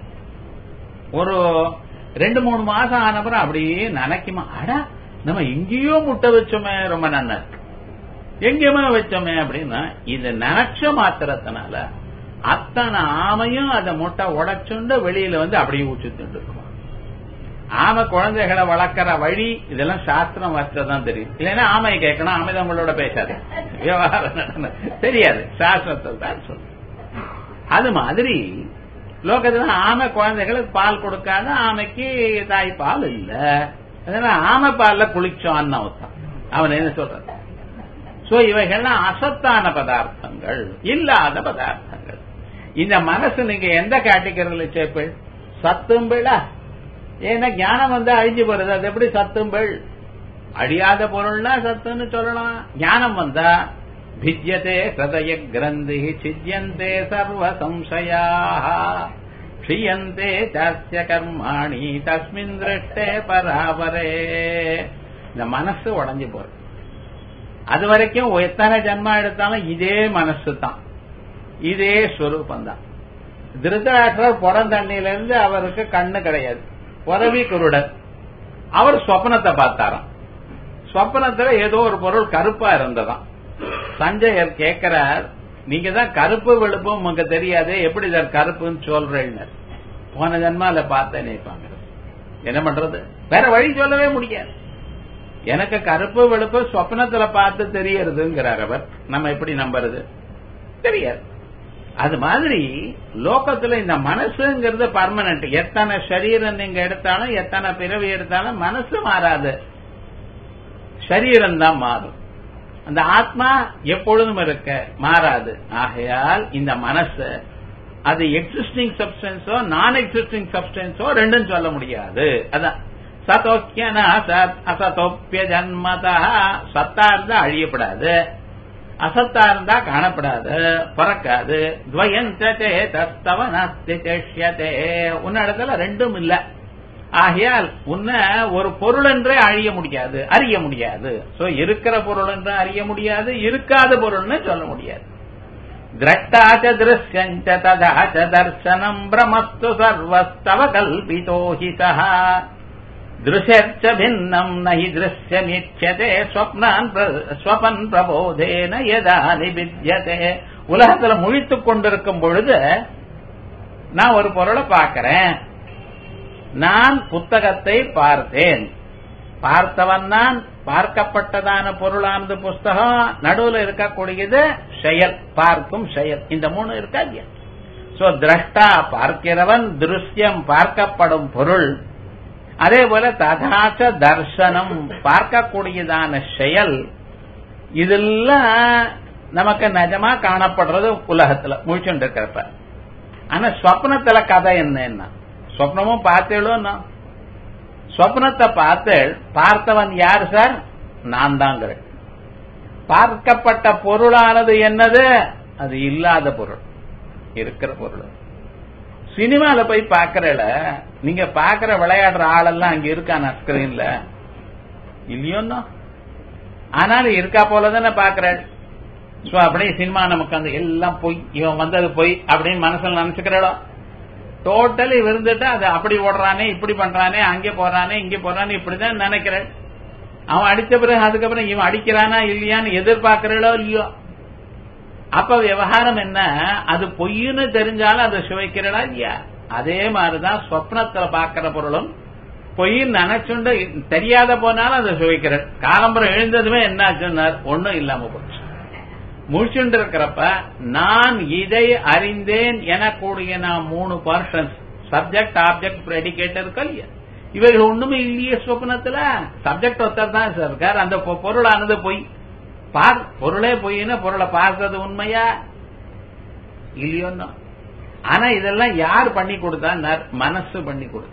ஒரு ரெண்டு மூணு மாசம் ஆனப்புறம் அப்படியே நினைக்குமா அடா நம்ம எங்கேயோ முட்டை வச்சோமே ரொம்ப நல்லா இருக்கு எங்கேயுமே வச்சோமே அப்படின்னா இது நினைச்ச மாத்திரத்தினால அத்தனை ஆமையும் அந்த முட்டை உடைச்சுண்டு வெளியில வந்து அப்படியே ஊச்சுட்டு இருக்குமா ஆமை குழந்தைகளை வளர்க்கிற வழி இதெல்லாம் சாஸ்திரம் வச்சதான் தெரியும் இல்லைன்னா ஆமையை கேட்கணும் ஆமை தான் உங்களோட பேசாது விவகாரம் நடன தெரியாது சாஸ்திரத்தில் தான் சொல்லு அது மாதிரி லோகத்துல ஆமை குழந்தைகளுக்கு பால் கொடுக்காத ஆமைக்கு தாய் பால் இல்ல அதனால ஆமை பால்ல குளிச்சோன்னு அவன் அவன் என்ன சொல்றது சோ இவைகள்லாம் அசத்தான பதார்த்தங்கள் இல்லாத பதார்த்தங்கள் இந்த மனசு நீங்க எந்த கேட்டகரியில சேர்ப்பீள் சத்தும்பிழா ஏன்னா ஞானம் வந்து அழிஞ்சு போறது அது எப்படி சத்தும்பிள் அழியாத பொருள்னா சத்துன்னு சொல்லலாம் ஞானம் வந்தா भिद्यते हृदय ग्रन्थिः छिद्यन्ते सर्वसंशया क्षीयन्ते चास्य கர்மாணி தஸ்மின் திருஷ்டே பராபரே இந்த மனசு உடஞ்சு போறது அது வரைக்கும் எத்தனை ஜன்மா எடுத்தாலும் இதே மனசு தான் இதே ஸ்வரூபம் தான் திருதராஷ்டர் புறந்தண்ணில இருந்து அவருக்கு கண்ணு கிடையாது புறவி குருடர் அவர் சொப்னத்தை பார்த்தாராம் சொப்னத்துல ஏதோ ஒரு பொருள் கருப்பா இருந்ததாம் சஞ்சயர் கேட்கிறார் நீங்க தான் கருப்பு வெளுப்பு உங்களுக்கு தெரியாது எப்படி சார் கருப்புன்னு சொல்றேன்னு போன ஜன்மால பார்த்தேன் நினைப்பாங்க என்ன பண்றது வேற வழி சொல்லவே முடியாது எனக்கு கருப்பு வெளுப்பு சொப்னத்துல பார்த்து தெரியறதுங்கிறார் அவர் நம்ம எப்படி நம்புறது தெரியாது அது மாதிரி லோகத்துல இந்த மனசுங்கிறது பர்மனன்ட் எத்தனை சரீரம் நீங்க எடுத்தாலும் எத்தனை பிறவி எடுத்தாலும் மனசு மாறாது சரீரம் தான் மாறும் அந்த ஆத்மா எப்பொழுதும் இருக்க மாறாது ஆகையால் இந்த மனசு அது எக்ஸிஸ்டிங் சப்ஸ்டன்ஸோ நான் எக்ஸிஸ்டிங் சப்ஸ்டன்ஸோ ரெண்டும் சொல்ல முடியாது அதான் சதோக்கியன அசதோப்பிய ஜன்மதா சத்தா இருந்தா அழியப்படாது அசத்தா இருந்தா காணப்படாது பிறக்காது துவயந்தே தஸ்தவ நாஸ்தி சேஷ்யதே உன்னிடத்துல ரெண்டும் இல்ல ஆகையால் உன்ன ஒரு பொருள் என்றே அழிய முடியாது அறிய முடியாது சோ இருக்கிற பொருள் என்று அறிய முடியாது இருக்காத பொருள்னு சொல்ல முடியாது திரஷ்டாச்ச திருஷ்யஞ்ச ததாச்ச தர்சனம் பிரமஸ்து சர்வஸ்தவ கல்பிதோ ஹி சஹா திருஷர்ச்ச பின்னம் நஹி திருஷ்யமிச்சதே ஸ்வப்னான் ஸ்வபன் பிரபோதேன யதா நிபித்யதே உலகத்துல முழித்துக் கொண்டிருக்கும் பொழுது நான் ஒரு பொருளை பார்க்கிறேன் நான் புத்தகத்தை பார்த்தேன் பார்த்தவன் நான் பார்க்கப்பட்டதான பொருளானது புஸ்தகம் நடுவில் இருக்கக்கூடியது செயல் பார்க்கும் செயல் இந்த மூணு இருக்கா இல்லையா சோ திரஷ்டா பார்க்கிறவன் திருஷ்யம் பார்க்கப்படும் பொருள் அதே போல ததாச்ச தர்சனம் பார்க்கக்கூடியதான செயல் இதெல்லாம் நமக்கு நிஜமா காணப்படுறது உலகத்துல முழிச்சுட்டு இருக்கிறப்ப ஆனா ஸ்வப்னத்துல கதை என்னன்னா ஸ்வப்னமும் பார்த்தேளும் ஸ்வப்னத்தை பார்த்து பார்த்தவன் யார் சார் நான் தாங்கிற பார்க்கப்பட்ட பொருளானது என்னது அது இல்லாத பொருள் இருக்கிற பொருள் சினிமால போய் பாக்கறல நீங்க பாக்குற விளையாடுற ஆளெல்லாம் அங்க இருக்கான ஸ்கிரீன்ல இல்லையோன்னா ஆனாலும் இருக்கா போலதானே பாக்குற சோ அப்படியே சினிமா நமக்கு அந்த எல்லாம் பொய் இவன் வந்தது பொய் அப்படின்னு மனசுல நினைச்சுக்கிறோ டோட்டலி இருந்துட்டு அது அப்படி ஓடுறானே இப்படி பண்றானே அங்கே போறானே இங்க போறானே இப்படிதான் நினைக்கிறேன் அவன் அடிச்ச பிறகு அதுக்கப்புறம் இவன் அடிக்கிறானா இல்லையான்னு எதிர்பார்க்கிறோ இல்லையோ அப்ப விவகாரம் என்ன அது பொய்ன்னு தெரிஞ்சாலும் அதை சுவைக்கிறடா இல்லையா அதே மாதிரிதான் சொப்னத்துல பாக்கிற பொருளும் பொய்ன்னு நினைச்சுண்டு தெரியாத போனாலும் அதை சுவைக்கிற காலம்பரம் எழுந்ததுமே என்ன ஆச்சுன்னார் ஒண்ணும் இல்லாம போச்சு முழிச்சுட்டு இருக்கிறப்ப நான் இதை அறிந்தேன் எனக்கூடிய நான் மூணு பர்சன்ஸ் சப்ஜெக்ட் ஆப்ஜெக்ட் ப்ரெடிகேட் இருக்கா இல்லையா இவைகள் ஒண்ணுமே இல்லையே சொப்னத்துல சப்ஜெக்ட் ஒருத்தர் தான் சார் இருக்கார் அந்த பொருளானது பொய் பார் பொருளே பொய்னு பொருளை பார்த்தது உண்மையா இல்லையோன்னா ஆனா இதெல்லாம் யார் பண்ணி கொடுத்தா மனசு பண்ணி கொடுத்து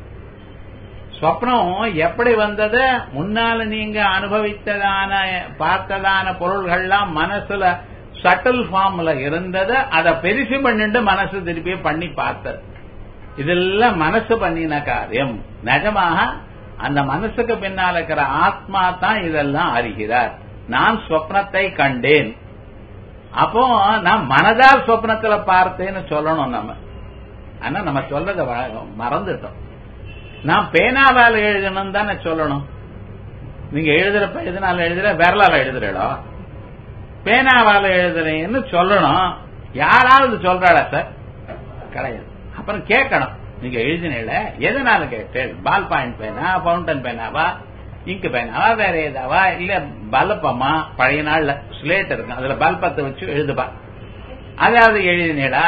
ஸ்வப்னம் எப்படி வந்தது முன்னால நீங்க அனுபவித்ததான பார்த்ததான பொருள்கள்லாம் மனசுல சட்டில் ஃபார்ம்ல இருந்தது அதை பெருசு பண்ணிட்டு மனசு திருப்பி பண்ணி பார்த்தது இதெல்லாம் மனசு பண்ணின காரியம் நிஜமாக அந்த மனசுக்கு பின்னால் இருக்கிற ஆத்மா தான் இதெல்லாம் அறிகிறார் நான் ஸ்வப்னத்தை கண்டேன் அப்போ நான் மனதால் சொப்னத்துல பார்த்தேன்னு சொல்லணும் நம்ம ஆனா நம்ம சொல்றத மறந்துட்டோம் நான் பேனாவால் எழுதணும் தானே சொல்லணும் நீங்க எழுதுறப்ப எதனால எழுதுற விரலால எழுதுறடோ பேனாவால எழுதுறேன்னு சொல்லணும் யாராவது சொல்றாளா சார் கிடையாது அப்புறம் கேட்கணும் நீங்க எழுதினீல எதனால கேட்டேன் பால் பாயிண்ட் பேனா பவுண்டன் பேனாவா இங்கு பேனாவா வேற ஏதாவா இல்ல பல்பமா பழைய நாள்ல ஸ்லேட் இருக்கும் அதுல பல்பத்தை வச்சு எழுதுபா அதாவது எழுதினேடா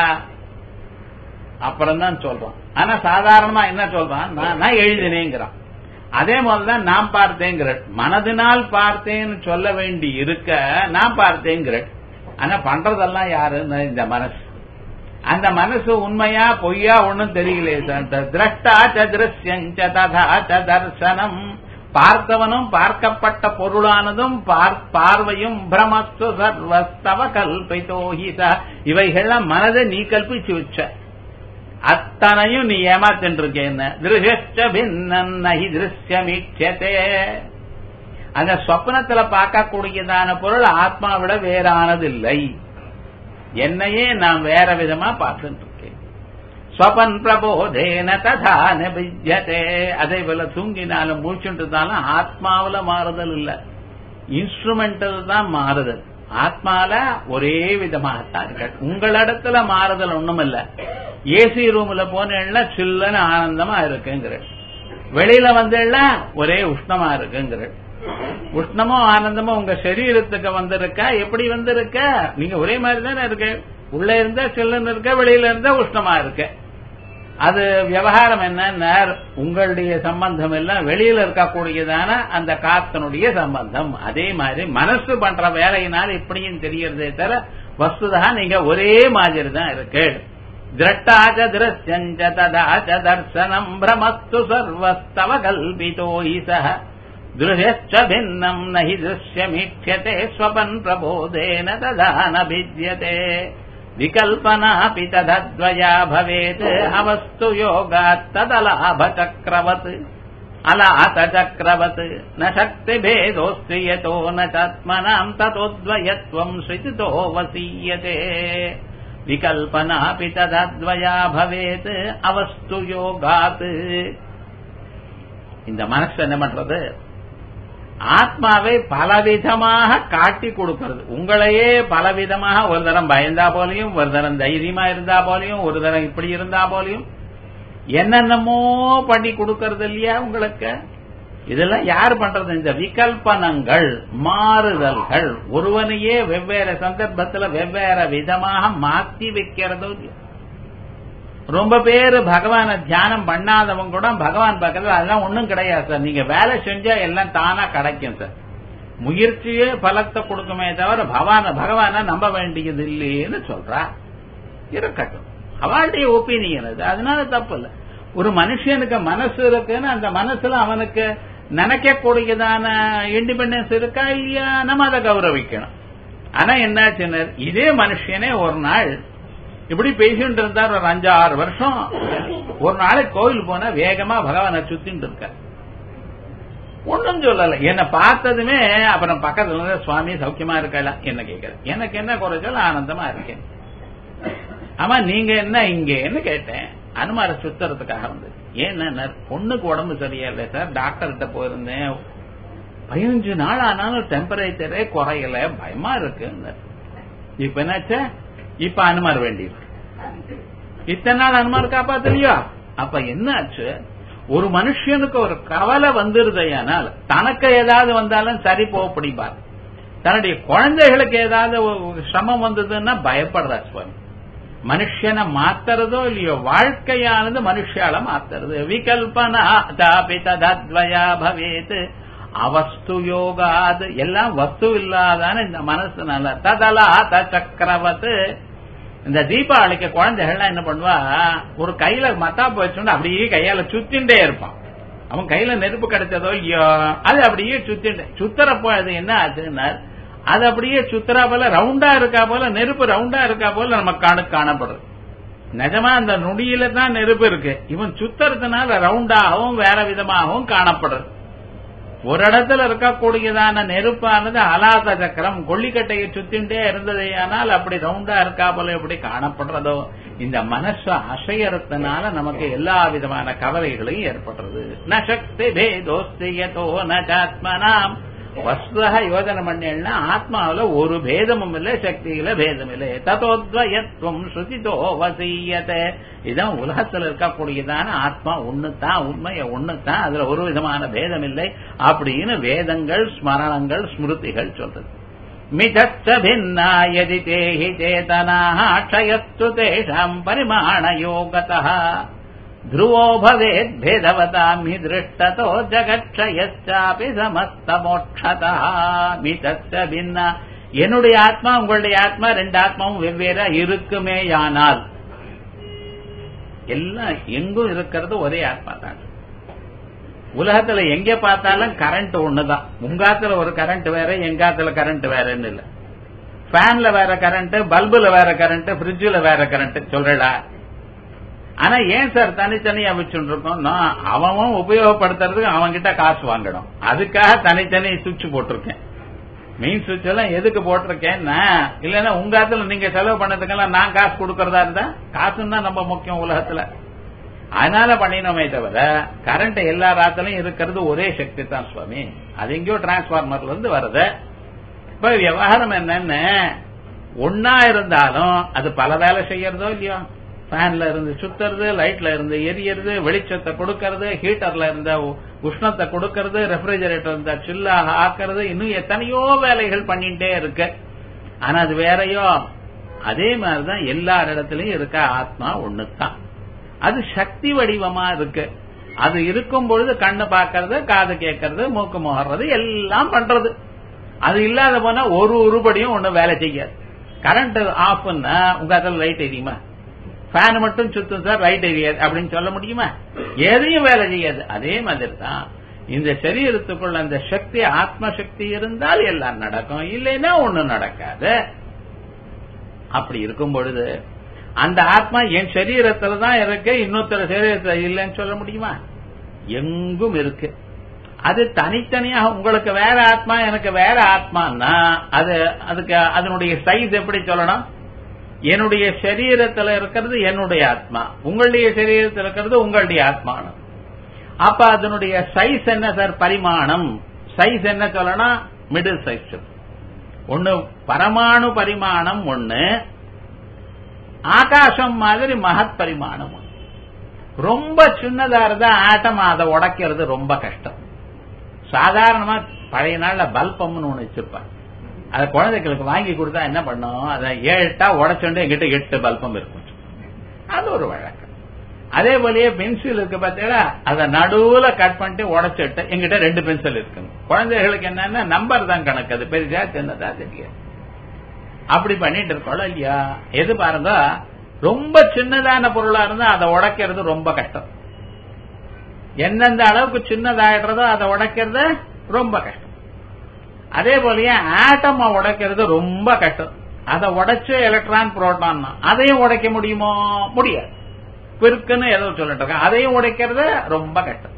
அப்புறம் தான் சொல்றான் ஆனா சாதாரணமா என்ன சொல்றான் நான் எழுதினேங்கிறான் அதே மாதிரிதான் நான் பார்த்தேங்கிற மனதினால் பார்த்தேன்னு சொல்ல வேண்டி இருக்க நான் பார்த்தேங்கிற ஆனா பண்றதெல்லாம் யாருன்னு இந்த மனசு அந்த மனசு உண்மையா பொய்யா ஒண்ணும் தெரியலையே திரஷ்டா திருஷ்யஞ்ச ததா தர்சனம் பார்த்தவனும் பார்க்கப்பட்ட பொருளானதும் பார்வையும் பிரமஸ்து சர்வஸ்தவ கல்பிதோஹித இவைகள்லாம் மனதை நீ கல்பிச்சு வச்ச அத்தனையும் நீ ஏமாத்தின்னு இருக்கேன்னு திருஷ்ட பின்னன் நகி திருஷ்யமீட்சதே அந்த சொப்னத்துல பார்க்கக்கூடியதான பொருள் ஆத்மாவிட வேறானதில்லை என்னையே நான் வேற விதமா பார்த்துட்டு இருக்கேன் ஸ்வபன் பிரபோதேன ததா நிபிஜதே அதே போல தூங்கினாலும் மூச்சுட்டுனாலும் ஆத்மாவில மாறுதல் இல்ல இன்ஸ்ட்ருமெண்டல் தான் மாறுதல் ஆத்மால ஒரே விதமாகத்தான் இருக்கு உங்களிடத்துல மாறுதல் ஒண்ணும் இல்ல ஏசி ரூம்ல போனேன்னா சில்லன்னு ஆனந்தமா இருக்குங்கிற வெளியில வந்தேன்னா ஒரே உஷ்ணமா இருக்குங்கிற உஷ்ணமும் ஆனந்தமும் உங்க சரீரத்துக்கு வந்திருக்கா எப்படி வந்திருக்க நீங்க ஒரே மாதிரி தானே இருக்கு உள்ள இருந்தா சில்லுன்னு இருக்க வெளியில இருந்தா உஷ்ணமா இருக்கு அது விவகாரம் என்னன்னா உங்களுடைய சம்பந்தம் எல்லாம் வெளியில இருக்கக்கூடியதான அந்த காத்தனுடைய சம்பந்தம் அதே மாதிரி மனசு பண்ற வேலையினால் இப்படியும் தெரியறதே தவிர வஸ்துதா நீங்க ஒரே மாதிரி தான் இருக்கு திரட்டாச்ச திருஷ்யஞ்ச ததாச்ச தர்சனம் பிரமஸ்து சர்வஸ்தவ கல்பிதோ ஈசः दृश्यश्च भिन्नम् न हि दृश्यमीक्ष्यते स्वपन् प्रबोधेन तदा न भिद्यते विकल्पनापि तदद्वया भवेत् अवस्तु योगात् तदलाभचक्रवत् அலாத சக்கரவத் ந சக்தி பேதோஸ்தி யதோ ந சாத்மனாம் ததோத்வயத்வம் ஸ்ருதிதோ வசீயதே விகல்பனாபி ததத்வயா பவேத் அவஸ்து யோகாத் இந்த மனசு என்ன பண்றது ஆத்மாவை பலவிதமாக காட்டி கொடுக்கிறது உங்களையே பலவிதமாக ஒரு தரம் பயந்தா போலையும் ஒரு தரம் தைரியமா இருந்தா போலையும் ஒரு தரம் இப்படி இருந்தா போலையும் என்னென்னமோ பண்ணி கொடுக்கறது இல்லையா உங்களுக்கு இதெல்லாம் யார் பண்றது இந்த விகல்பனங்கள் மாறுதல்கள் ஒருவனையே வெவ்வேறு சந்தர்ப்பத்துல வெவ்வேறு விதமாக மாத்தி வைக்கிறதோ இல்லையோ ரொம்ப பேரு பகவான தியானம் பண்ணாதவங்க கூட பகவான் பக்கத்துல அதெல்லாம் ஒண்ணும் கிடையாது சார் நீங்க வேலை செஞ்சா எல்லாம் தானா கிடைக்கும் சார் முயற்சியே பலத்தை கொடுக்குமே தவிர பகவான பகவான நம்ப வேண்டியது இல்லைன்னு சொல்றா இருக்கட்டும் அவளுடைய ஒப்பீனியன் அது அதனால தப்பு இல்ல ஒரு மனுஷனுக்கு மனசு இருக்குன்னு அந்த மனசுல அவனுக்கு நினைக்கக்கூடியதான இண்டிபெண்டன்ஸ் இருக்கா இல்லையா நம்ம அதை கௌரவிக்கணும் ஆனா என்னாச்சுன்னு இதே மனுஷனே ஒரு நாள் இப்படி பேசிட்டு இருந்தார் ஒரு அஞ்சு ஆறு வருஷம் ஒரு நாளைக்கு கோயில் போனா வேகமா பகவானை சுத்திட்டு இருக்க ஒன்னும் சொல்லல என்ன பார்த்ததுமே அப்புறம் பக்கத்துல இருந்து சுவாமி சௌக்கியமா இருக்கல என்ன கேட்கற எனக்கு என்ன குறைச்சல் ஆனந்தமா இருக்கேன் ஆமா நீங்க என்ன இங்கன்னு கேட்டேன் அனுமார சுத்துறதுக்காக வந்து ஏன்னா பொண்ணுக்கு உடம்பு சரியில்லை சார் டாக்டர்கிட்ட போயிருந்தேன் பதினஞ்சு நாள் ஆனாலும் டெம்பரேச்சரே குறையல பயமா இருக்கு இப்ப என்னாச்ச இப்ப அனுமார் வேண்டியது இத்தனை நாள் அனுமார் காப்பாத்தலையோ அப்ப என்ன ஆச்சு ஒரு மனுஷனுக்கு ஒரு கவலை வந்துருதையானால் தனக்கு ஏதாவது வந்தாலும் சரி போக பிடிப்பார் தன்னுடைய குழந்தைகளுக்கு ஏதாவது சிரமம் வந்ததுன்னா பயப்படுறா சுவாமி மனுஷனை மாத்துறதோ இல்லையோ வாழ்க்கையானது மனுஷால மாத்துறது விகல்பனா தாபி தத்வயா பவேத் அவஸ்து யோகாது எல்லாம் வஸ்து இல்லாதான இந்த மனசுனால ததலா த சக்கரவத்து இந்த தீபாவளிக்கு குழந்தைகள்லாம் என்ன பண்ணுவா ஒரு கையில மத்தாப்பு வச்சுட்டு அப்படியே கையால சுத்திண்டே இருப்பான் அவன் கையில நெருப்பு கிடைச்சதோ இல்லையோ அது அப்படியே சுத்திண்டே சுத்துறப்போ அது என்ன ஆச்சுன்னா அது அப்படியே சுத்துறா போல ரவுண்டா இருக்கா போல நெருப்பு ரவுண்டா இருக்கா போல நம்ம கணு காணப்படுது நிஜமா அந்த நுடியில தான் நெருப்பு இருக்கு இவன் சுத்துறதுனால ரவுண்டாகவும் வேற விதமாகவும் காணப்படுறது ஒரு இடத்துல இருக்கக்கூடியதான நெருப்பானது அலாத சக்கரம் கொல்லிக்கட்டையை சுத்திண்டே இருந்ததையானால் அப்படி ரவுண்டா இருக்கா போல எப்படி காணப்படுறதோ இந்த மனசு அசையறதுனால நமக்கு எல்லா விதமான கவலைகளையும் ஏற்படுறது ந சக்தி பேதோஸ்தியதோ நாத்மனாம் வஸ்துதா யோஜனை பண்ணேன்னா ஆத்மாவில ஒரு பேதமும் இல்லை சக்தியில பேதம் இல்லை ததோத்வயத்துவம் ஸ்ருதிதோ வசீயத்தை இதான் உலகத்தில் இருக்கக்கூடியதான ஆத்மா ஒண்ணுதான் உண்மைய ஒண்ணுதான் அதுல ஒரு விதமான பேதம் இல்லை அப்படின்னு வேதங்கள் ஸ்மரணங்கள் ஸ்மிருதிகள் சொல்றது மிதச்ச பின்னா யதி தேஹி சேதனாः க்ஷயஸ்து தேஷாம் பரிமாண யோகதः ध्रुवो भवेत् भेदवताम् हि दृष्टतो ஜகட்சயச்சாபி சமஸ்த மோட்சதா மிதச்ச பின்னா என்னுடைய ஆத்மா உங்களுடைய ஆத்மா ரெண்டு ஆத்மாவும் வெவ்வேறா இருக்குமேயானால் எல்லாம் எங்கும் இருக்கிறது ஒரே ஆத்மா தான் உலகத்துல எங்க பார்த்தாலும் கரண்ட் ஒண்ணுதான் உங்காத்துல ஒரு கரண்ட் வேற எங்காத்துல கரண்ட் வேறன்னு இல்ல ஃபேன்ல வேற கரண்ட் பல்புல வேற கரண்ட் பிரிட்ஜ்ல வேற கரண்ட் சொல்றடா ஆனா ஏன் சார் தனித்தனியா வச்சுட்டு இருக்கோம்னா அவன் உபயோகப்படுத்துறதுக்கு அவன் கிட்ட காசு வாங்கணும் அதுக்காக தனித்தனி சுவிட்ச் போட்டிருக்கேன் மெயின் சுவிட்ச் எல்லாம் எதுக்கு போட்டிருக்கேன்னா இல்லன்னா உங்க ஆத்துல நீங்க செலவு பண்ணதுக்கெல்லாம் நான் காசு கொடுக்கறதா இருந்தா காசுன்னு தான் நம்ம முக்கியம் உலகத்துல அதனால பண்ணினோமே தவிர கரண்ட் எல்லா ராத்திலையும் இருக்கிறது ஒரே சக்தி தான் சுவாமி அது எங்கேயோ டிரான்ஸ்பார்மர்ல இருந்து வருது இப்ப விவகாரம் என்னன்னு ஒன்னா இருந்தாலும் அது பல வேலை செய்யறதோ இல்லையோ ஃபேன்ல இருந்து சுத்துறது லைட்ல இருந்து எரியறது வெளிச்சத்தை கொடுக்கறது ஹீட்டர்ல இருந்த உஷ்ணத்தை கொடுக்கறது ரெஃப்ரிஜரேட்டர் இருந்த சில்லாக ஆக்கிறது இன்னும் எத்தனையோ வேலைகள் பண்ணிட்டே இருக்கு ஆனா அது வேறையோ அதே மாதிரிதான் எல்லா இடத்துலயும் இருக்க ஆத்மா ஒண்ணுதான் அது சக்தி வடிவமா இருக்கு அது இருக்கும் பொழுது கண்ணு பாக்கிறது காது கேட்கறது மூக்கு முகர்றது எல்லாம் பண்றது அது இல்லாத போனா ஒரு உருப்படியும் ஒன்னும் வேலை செய்யாது கரண்ட் ஆஃப்னா உங்க அதில் லைட் எரியுமா ஃபேன் மட்டும் சுத்தும் சார் ரைட் எரியாது அப்படின்னு சொல்ல முடியுமா எதையும் வேலை செய்யாது அதே மாதிரி தான் இந்த சரீரத்துக்குள்ள அந்த சக்தி ஆத்ம சக்தி இருந்தால் எல்லாம் நடக்கும் இல்லைன்னா ஒண்ணும் நடக்காது அப்படி இருக்கும் பொழுது அந்த ஆத்மா என் சரீரத்துல தான் இருக்கு இன்னொருத்தர சரீரத்துல இல்லைன்னு சொல்ல முடியுமா எங்கும் இருக்கு அது தனித்தனியாக உங்களுக்கு வேற ஆத்மா எனக்கு வேற ஆத்மான்னா அது அதுக்கு அதனுடைய சைஸ் எப்படி சொல்லணும் என்னுடைய சரீரத்துல இருக்கிறது என்னுடைய ஆத்மா உங்களுடைய சரீரத்தில் இருக்கிறது உங்களுடைய ஆத்மானு அப்ப அதனுடைய சைஸ் என்ன சார் பரிமாணம் சைஸ் என்ன சொல்லணும் மிடில் சைஸ் ஒன்னு பரமாணு பரிமாணம் ஒன்னு ஆகாசம் மாதிரி மகத் பரிமாணம் ஒண்ணு ரொம்ப சின்னதா இருந்தா ஆட்டம் அதை உடைக்கிறது ரொம்ப கஷ்டம் சாதாரணமா பழைய நாள்ல பல்பம்னு ஒண்ணு வச்சிருப்பாங்க அதை குழந்தைகளுக்கு வாங்கி கொடுத்தா என்ன பண்ணும் அதை ஏட்டா உடைச்சுண்டு எங்கிட்ட எட்டு பல்பம் இருக்கும் அது ஒரு வழக்கம் அதே போலயே பென்சில் இருக்கு பார்த்தீங்களா அதை நடுவுல கட் பண்ணிட்டு உடைச்சிட்டு எங்கிட்ட ரெண்டு பென்சில் இருக்குங்க குழந்தைகளுக்கு என்னன்னா நம்பர் தான் கணக்கு அது பெரிசா சின்னதா தெரியாது அப்படி பண்ணிட்டு இருக்கோம் இல்லையா எது பாருங்க ரொம்ப சின்னதான பொருளா இருந்தா அதை உடைக்கிறது ரொம்ப கஷ்டம் எந்தெந்த அளவுக்கு சின்னதாயிடுறதோ அதை உடைக்கிறது ரொம்ப கஷ்டம் அதே போலயே ஆட்டமா உடைக்கிறது ரொம்ப கஷ்டம் அதை உடைச்சு எலக்ட்ரான் புரோட்டான் அதையும் உடைக்க முடியுமோ முடியாது பெருக்குன்னு ஏதோ சொல்லிட்டு இருக்கேன் அதையும் உடைக்கிறது ரொம்ப கஷ்டம்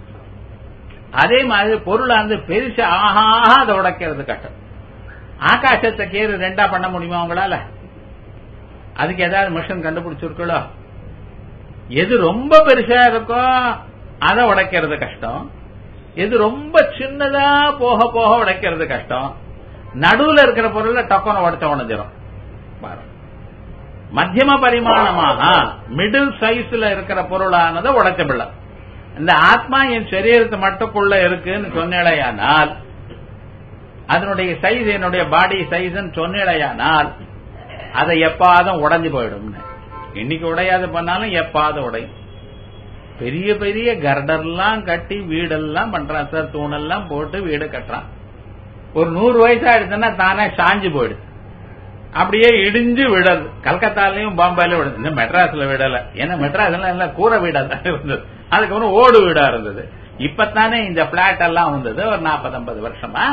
அதே மாதிரி பொருளை வந்து பெருசு ஆஹா அதை உடைக்கிறது கஷ்டம் ஆகாசத்தை கேறு ரெண்டா பண்ண முடியுமா உங்களால அதுக்கு ஏதாவது மிஷின் கண்டுபிடிச்சிருக்கோ எது ரொம்ப பெருசா இருக்கோ அதை உடைக்கிறது கஷ்டம் எது ரொம்ப சின்னதா போக போக உடைக்கிறது கஷ்டம் நடுவுல இருக்கிற பொருளை டக்குன்னு உடைச்ச உடஞ்சிரும் பாருங்க மத்தியம பரிமாணமாக மிடில் சைஸ்ல இருக்கிற பொருளானது உடைச்சபில்லை இந்த ஆத்மா என் சரீரத்து மட்டுக்குள்ள இருக்குன்னு சொன்னேடையானால் அதனுடைய சைஸ் என்னுடைய பாடி சைஸ் சொன்னேடையானால் அதை எப்பாதும் உடைஞ்சு போயிடும் இன்னைக்கு உடையாது பண்ணாலும் எப்பாவது உடையும் பெரிய பெரிய கர்டர்லாம் கட்டி வீடெல்லாம் பண்றான் சார் தூணெல்லாம் போட்டு வீடு கட்டுறான் ஒரு நூறு வயசா ஆயிடுச்சுன்னா தானே சாஞ்சு போயிடுது அப்படியே இடிஞ்சு விடது கல்கத்தாலையும் பாம்பாலையும் விடுது இந்த மெட்ராஸ்ல விடல ஏன்னா மெட்ராஸ்ல எல்லாம் கூரை வீடா தான் இருந்தது அதுக்கப்புறம் ஓடு வீடா இருந்தது இப்பத்தானே இந்த பிளாட் எல்லாம் வந்தது ஒரு நாற்பது ஐம்பது வருஷமா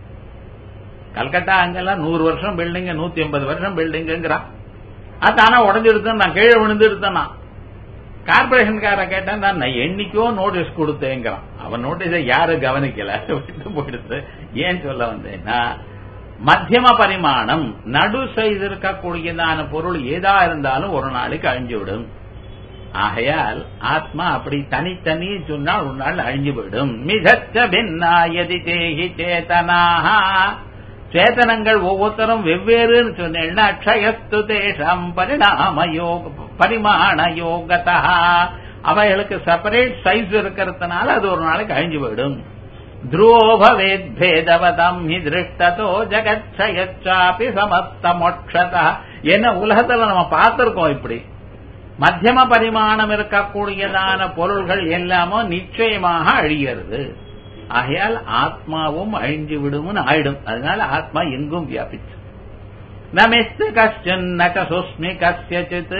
கல்கத்தா அங்கெல்லாம் நூறு வருஷம் பில்டிங் நூத்தி ஐம்பது வருஷம் பில்டிங்கிறான் அது தானா உடஞ்சிருத்தேன் நான் கீழே விழுந்துருத்தேன் நான் கார்பரேஷன்கார கேட்டேன் நான் என்னைக்கோ நோட்டீஸ் கொடுத்தேங்கிறான் அவன் நோட்டீஸை யாரு கவனிக்கல விட்டு போயிடுது ஏன் சொல்ல வந்தேன்னா மத்தியம பரிமாணம் நடு சைஸ் இருக்கக்கூடியதான பொருள் ஏதா இருந்தாலும் ஒரு நாளைக்கு அழிஞ்சு விடும் ஆகையால் ஆத்மா அப்படி தனித்தனி சொன்னால் ஒரு நாள் அழிஞ்சு விடும் மிதச்ச பின்னாயதி தேகி சேதனாக சேதனங்கள் ஒவ்வொருத்தரும் வெவ்வேறுன்னு சொன்னேன்னா அக்ஷயஸ்து தேஷம் பரிணாம யோக பரிமாண யோகதா அவைகளுக்கு செப்பரேட் சைஸ் இருக்கிறதுனால அது ஒரு நாளைக்கு அழிஞ்சு போயிடும் ध्रुवोभवेद् भेदवதம் ஹி திருஷ்டதோ ஜகத்ஷயச்சாபி சமஸ்த மோட்சதா என்ன உலகத்துல நம்ம பார்த்திருக்கோம் இப்படி மத்தியம பரிமாணம் இருக்கக்கூடியதான பொருள்கள் எல்லாமோ நிச்சயமாக அழிகிறது ஆகையால் ஆத்மாவும் அழிஞ்சு விடும்னு ஆயிடும் அதனால ஆத்மா எங்கும் வியாபிச்சு நமெஸ்து கஷ்டன் நசுஸ்மி கசியச்சித்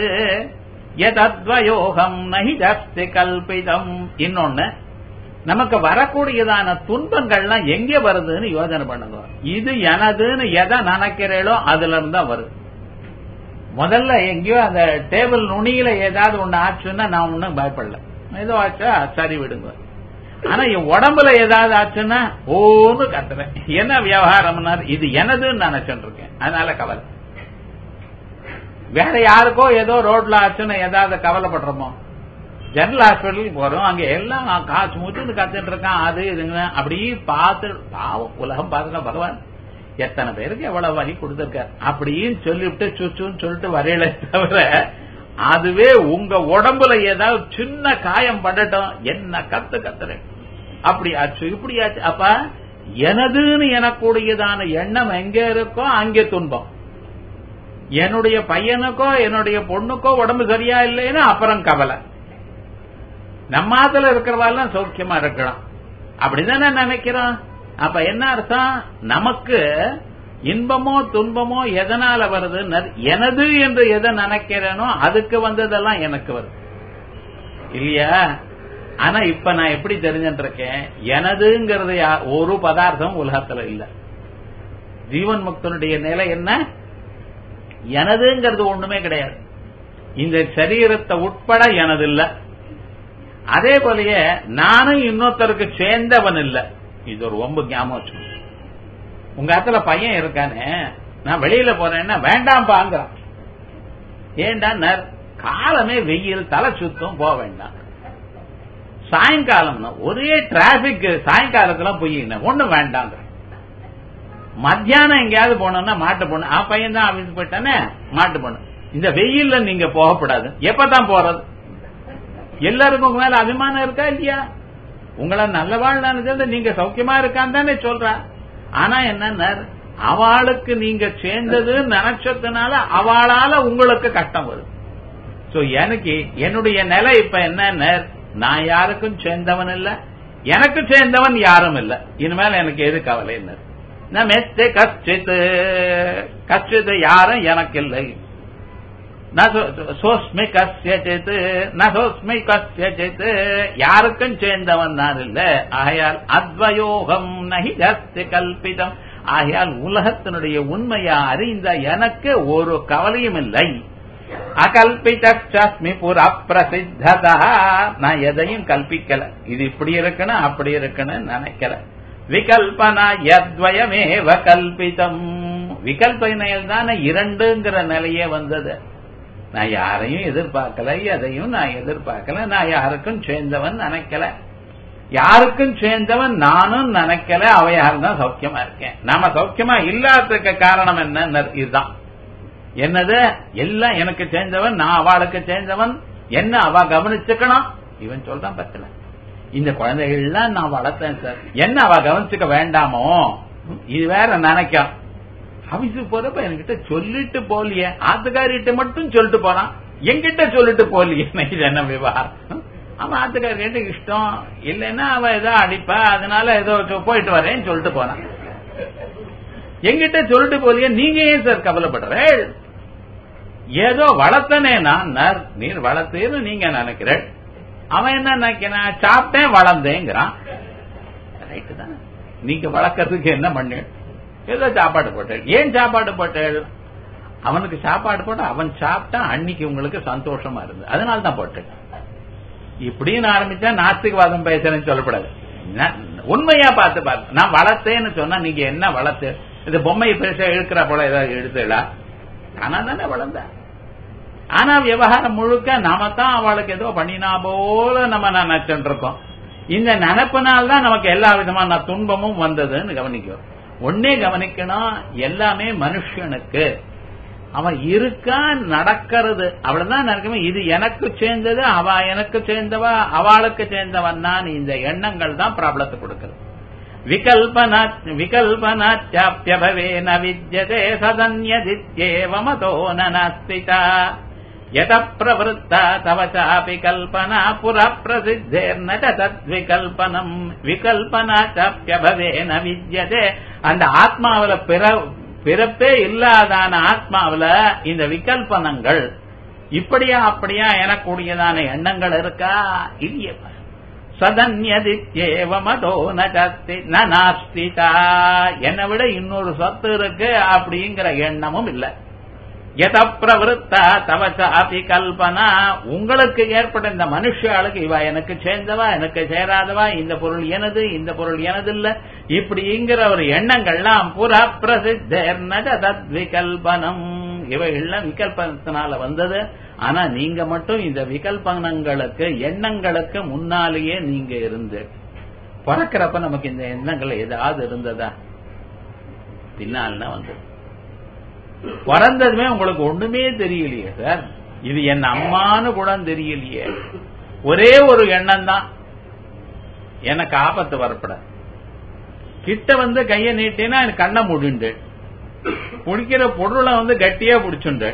எதத்வயோகம் நஹி ஜஸ்தி கல்பிதம் இன்னொன்னு நமக்கு வரக்கூடியதான துன்பங்கள்லாம் எங்க வருதுன்னு யோசனை பண்ணுங்க இது எனதுன்னு எதை நினைக்கிறீளோ அதுல இருந்தா வருது முதல்ல எங்கேயோ அந்த டேபிள் நுனியில ஏதாவது ஒண்ணு ஆச்சுன்னா நான் ஒன்னும் பயப்படல ஏதோ ஆச்சா சரி விடுங்க ஆனா என் உடம்புல ஏதாவது ஆச்சுன்னா ஓன்னு கத்துறேன் என்ன விவகாரம்னார் இது எனதுன்னு நினைச்சுட்டு இருக்கேன் அதனால கவலை வேற யாருக்கோ ஏதோ ரோட்ல ஆச்சுன்னு ஏதாவது கவலைப்படுறோமோ ஜெனரல் ஹாஸ்பிட்டலுக்கு போறோம் அங்க எல்லாம் காசு முச்சுன்னு கத்துட்டு இருக்கான் அது இதுங்க அப்படி பார்த்து பாவம் உலகம் பார்த்துக்க பகவான் எத்தனை பேருக்கு எவ்வளவு வழி கொடுத்திருக்காரு அப்படின்னு சொல்லிவிட்டு சுச்சுன்னு சொல்லிட்டு வரையில தவிர அதுவே உங்க உடம்புல ஏதாவது சின்ன காயம் படட்டும் என்ன கத்து கத்துறேன் அப்படி ஆச்சு இப்படி ஆச்சு அப்ப எனதுன்னு எனக்கூடியதான எண்ணம் எங்க இருக்கோ அங்கே துன்பம் என்னுடைய பையனுக்கோ என்னுடைய பொண்ணுக்கோ உடம்பு சரியா இல்லைன்னா அப்புறம் கவலை நம்மாத்துல இருக்கிறவாள்லாம் சௌக்கியமா இருக்கலாம் அப்படிதானே நினைக்கிறோம் அப்ப என்ன அர்த்தம் நமக்கு இன்பமோ துன்பமோ எதனால வருது எனது என்று எதை நினைக்கிறேனோ அதுக்கு வந்ததெல்லாம் எனக்கு வருது இல்லையா ஆனா இப்ப நான் எப்படி தெரிஞ்சுட்டு இருக்கேன் எனதுங்கிறது ஒரு பதார்த்தம் உலகத்துல இல்ல ஜீவன் முக்தனுடைய நிலை என்ன எனதுங்கிறது ஒண்ணுமே கிடையாது இந்த சரீரத்தை உட்பட எனது இல்ல அதே போலயே நானும் இன்னொருத்தருக்கு சேர்ந்தவன் இல்ல இது ஒரு ஒம்பு ஞாபகம் வச்சுக்கணும். உங்க இடத்துல பையன் இருக்கானே நான் வெளியில போறேன்னா வேண்டாம் பாங்கிறான் ஏண்டா காலமே வெயில் தலை சுத்தம் போக வேண்டாம் சாயங்காலம் ஒரே டிராபிக் சாயங்காலத்துல போய் ஒண்ணும் வேண்டாங்க மத்தியானம் எங்கேயாவது போனோம்னா மாட்டு பொண்ணு ஆ பையன் தான் ஆபீஸ் போயிட்டானே மாட்டு பொண்ணு இந்த வெயில்ல நீங்க போகக்கூடாது எப்பதான் போறது எல்லாருக்கும் உங்க மேல அபிமானம் இருக்கா இல்லையா உங்களை நல்ல வாழ் நீங்க சௌக்கியமா இருக்கான்னு தானே சொல்றா ஆனா என்ன அவளுக்கு நீங்க சேர்ந்தது நினைச்சதுனால அவளால உங்களுக்கு கஷ்டம் வரும் சோ எனக்கு என்னுடைய நிலை இப்ப என்ன நான் யாருக்கும் சேர்ந்தவன் இல்ல எனக்கு சேர்ந்தவன் யாரும் இல்ல இனிமேல் எனக்கு எது கவலை என்ன மெத்து கச்சித்து கச்சித்து யாரும் எனக்கு இல்லை சோஸ்மி கசியச்சித் நோஸ்மி கசியச்சித் யாருக்கும் சேர்ந்தவன் நான் இல்ல ஆகையால் அத்வயோகம் நகி ஜஸ்தி கல்பிதம் ஆகையால் உலகத்தினுடைய உண்மையா அறிந்த எனக்கு ஒரு கவலையும் இல்லை அகல்பிதஸ்மி புற பிரசித்ததா நான் எதையும் கல்பிக்கல இது இப்படி இருக்கணும் அப்படி இருக்கணும் நினைக்கல விகல்பனா யத்வயமேவ கல்பிதம் விகல்பனையில் தானே இரண்டுங்கிற நிலையே வந்தது நான் யாரையும் எதிர்பார்க்கல எதையும் நான் எதிர்பார்க்கல நான் யாருக்கும் சேர்ந்தவன் நினைக்கல யாருக்கும் சேர்ந்தவன் நானும் நினைக்கல அவையால் தான் சௌக்கியமா இருக்கேன் நாம சௌக்கியமா இல்லாததுக்கு காரணம் என்ன இதுதான் என்னது எல்லாம் எனக்கு சேர்ந்தவன் நான் அவளுக்கு சேர்ந்தவன் என்ன அவ கவனிச்சுக்கணும் இவன் சொல்றான் பத்தல இந்த குழந்தைகள்லாம் நான் வளர்த்தேன் சார் என்ன அவ கவனிச்சுக்க வேண்டாமோ இது வேற நினைக்கும் ஆபீஸுக்கு போறப்ப என்கிட்ட சொல்லிட்டு போலியே ஆத்துக்காரிட்ட மட்டும் சொல்லிட்டு போறான் என்கிட்ட சொல்லிட்டு போலியே இது என்ன விவகாரம் அவன் ஆத்துக்காரிட்ட இஷ்டம் இல்லைன்னா அவ ஏதோ அடிப்பா அதனால ஏதோ போயிட்டு வரேன்னு சொல்லிட்டு போறான் எங்கிட்ட சொல்லிட்டு போலியே நீங்க ஏன் சார் கவலைப்படுற ஏதோ வளர்த்தனே நான் நீர் வளர்த்தேன்னு நீங்க நினைக்கிறேன் அவன் என்ன நினைக்கிறான் சாப்பிட்டேன் வளர்ந்தேங்கிறான் ரைட்டு தான் நீங்க வளர்க்கறதுக்கு என்ன பண்ணு ஏதோ சாப்பாடு போட்டேன் ஏன் சாப்பாடு போட்டேன் அவனுக்கு சாப்பாடு போட்டு அவன் சாப்பிட்டா அன்னைக்கு உங்களுக்கு சந்தோஷமா இருந்து அதனால தான் போட்டேன் இப்படின்னு ஆரம்பிச்சா நாஸ்திகவாதம் பேசுறேன்னு சொல்லப்படாது உண்மையா பார்த்து பார்த்து நான் வளர்த்தேன்னு சொன்னா நீங்க என்ன வளர்த்து இந்த பொம்மையை பெருசா இழுக்கிற போல ஏதாவது எடுத்துடா ஆனா தானே வளர்ந்த ஆனா விவகாரம் முழுக்க நாம தான் அவளுக்கு ஏதோ பண்ணினா போல நம்ம நினைச்சுட்டு இருக்கோம் இந்த நினப்பினால் தான் நமக்கு எல்லா விதமான துன்பமும் வந்ததுன்னு கவனிக்கும் ஒன்னே கவனிக்கணும் எல்லாமே மனுஷனுக்கு அவன் இருக்கா நடக்கிறது அவ்வளவுதான் நடக்குமே இது எனக்கு சேர்ந்தது அவ எனக்கு சேர்ந்தவ அவளுக்கு சேர்ந்தவன் தான் இந்த எண்ணங்கள் தான் ப்ராப்ளத்தை கொடுக்கிறது விகல்பனா விகல்பனாச்சாப்பியபவே ந வித்யதே சதன்யதித்யேவமதோ நாஸ்திதா யத பிரவருத்தா தவ சாபி கல்பனா புற பிரசித்தேர்ன தத்விகல்பனம் விகல்பனா சாப்பியபவே ந வித்யதே அந்த ஆத்மாவில பிற பிறப்பே இல்லாதான ஆத்மாவில இந்த விகல்பனங்கள் இப்படியா அப்படியா எனக்கூடியதான எண்ணங்கள் இருக்கா இல்லையே சதன்யதித்யேவமதோ நஸ்தி நாஸ்திதா என்னை விட இன்னொரு சொத்து இருக்கு அப்படிங்கிற எண்ணமும் இல்லை எத பிரவருத்தா தவசாபி கல்பனா உங்களுக்கு ஏற்பட்ட இந்த மனுஷாளுக்கு இவ எனக்கு சேர்ந்தவா எனக்கு சேராதவா இந்த பொருள் எனது இந்த பொருள் எனது இல்ல இப்படிங்கிற ஒரு எண்ணங்கள்லாம் புற பிரசித்தேர்னத தத்விகல்பனம் இவைகள்லாம் விகல்பனத்தினால வந்தது ஆனா நீங்க மட்டும் இந்த விகல்பனங்களுக்கு எண்ணங்களுக்கு முன்னாலேயே நீங்க இருந்து பிறக்கிறப்ப நமக்கு இந்த எண்ணங்கள் ஏதாவது இருந்ததா பின்னால்னா வந்தது பிறந்ததுமே உங்களுக்கு ஒண்ணுமே தெரியலையே சார் இது என் அம்மானு கூட தெரியலையே ஒரே ஒரு எண்ணம் தான் எனக்கு ஆபத்து வரப்பட கிட்ட வந்து கைய நீட்டினா எனக்கு கண்ணை முடிண்டு பிடிக்கிற பொருளை வந்து கட்டியா பிடிச்சுண்டு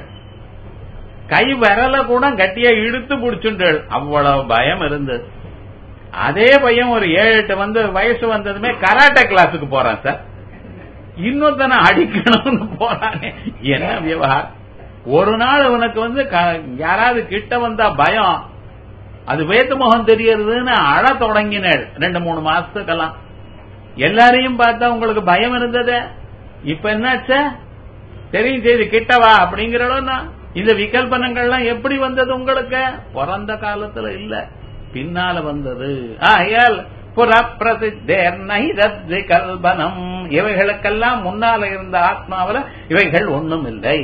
கை விரல கூட கட்டியா இழுத்து பிடிச்சுண்டு அவ்வளவு பயம் இருந்தது அதே பையன் ஒரு ஏழு எட்டு வந்து வயசு வந்ததுமே கராட்டே கிளாஸுக்கு போறான் சார் இன்னொருத்தனை அடிக்கணும்னு போறானே என்ன விவகாரம் ஒரு நாள் உனக்கு வந்து யாராவது கிட்ட வந்தா பயம் அது வேத்து முகம் தெரியறதுன்னு அழ தொடங்கினேள் ரெண்டு மூணு மாசத்துக்கெல்லாம் எல்லாரையும் பார்த்தா உங்களுக்கு பயம் இருந்தது இப்ப என்னாச்ச தெரியும் செய்தி கிட்டவா அப்படிங்கிறோம்னா இந்த விகல்பனங்கள்லாம் எப்படி வந்தது உங்களுக்கு பிறந்த காலத்துல இல்ல பின்னால வந்தது ஆகையால் புறப்பிரசித்தேர் நைதத்வி கல்பனம் இவைகளுக்கெல்லாம் முன்னால இருந்த ஆத்மாவில இவைகள் ஒண்ணும் இல்லை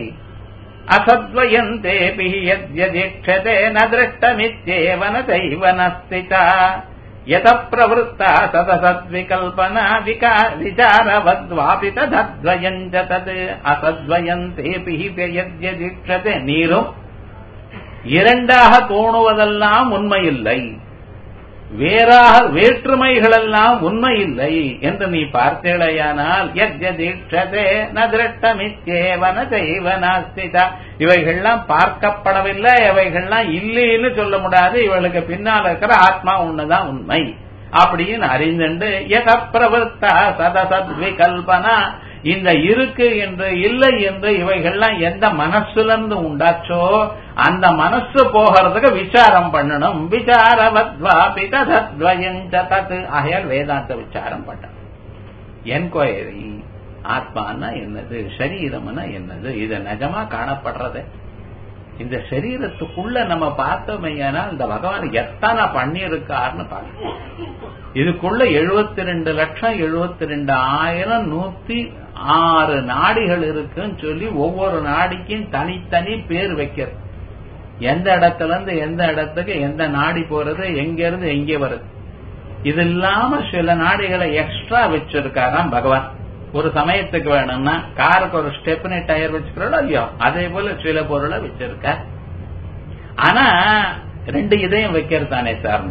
அசத்வயந்தே யத்யதீட்சதே ந திருஷ்டமித்யேவ ந சைவ நஸ்திதா யத பிரவருத்தா சதசத்விகல்பனா விகா விசாரவத்வாபி ததத்வயஞ்ச தத் அசத்வயந்தேபி யத்யதீட்சதே நீரும் இரண்டாக தோணுவதெல்லாம் உண்மையில்லை வேறாக வேற்றுமைகளெல்லாம் உண்மையில்லை என்று நீ பார்த்தேளையானால் யஜ்யதீட்சதே நதிரட்டமித்யேவன செய்வனாஸ்திதா இவைகள்லாம் பார்க்கப்படவில்லை இவைகள்லாம் இல்லைன்னு சொல்ல முடியாது இவளுக்கு பின்னால் இருக்கிற ஆத்மா ஒண்ணுதான் உண்மை அப்படின்னு அறிந்துண்டு எத பிரவர்த்தா சதசத்விகல்பனா இந்த இருக்கு என்று இல்லை என்று இவைகள்லாம் எந்த மனசுல இருந்து உண்டாச்சோ அந்த மனசு போகிறதுக்கு விசாரம் பண்ணணும் விசாரவத்வாபி தத்வயஞ்ச தத் ஆகையால் வேதாந்த விசாரம் பண்ணணும் என்கொயரி ஆத்மானா என்னது சரீரம்னா என்னது இது நிஜமா காணப்படுறது இந்த சரீரத்துக்குள்ள நம்ம பார்த்தோமையானா இந்த பகவான் எத்தனை பண்ணியிருக்காருன்னு பார்க்கணும் இதுக்குள்ள எழுபத்தி ரெண்டு லட்சம் எழுபத்தி ரெண்டு ஆயிரம் நூத்தி ஆறு நாடிகள் இருக்குன்னு சொல்லி ஒவ்வொரு நாடிக்கும் தனித்தனி பேர் வைக்கிறது எந்த இடத்துல இருந்து எந்த இடத்துக்கு எந்த நாடி போறது எங்க இருந்து எங்கே வருது இது இல்லாம சில நாடிகளை எக்ஸ்ட்ரா வச்சிருக்காராம் பகவான் ஒரு சமயத்துக்கு வேணும்னா காருக்கு ஒரு ஸ்டெப்னி டயர் வச்சுக்கிறோம் இல்லையோ அதே போல சில பொருளை வச்சிருக்க ஆனா ரெண்டு இதயம் வைக்கிறது தானே சார்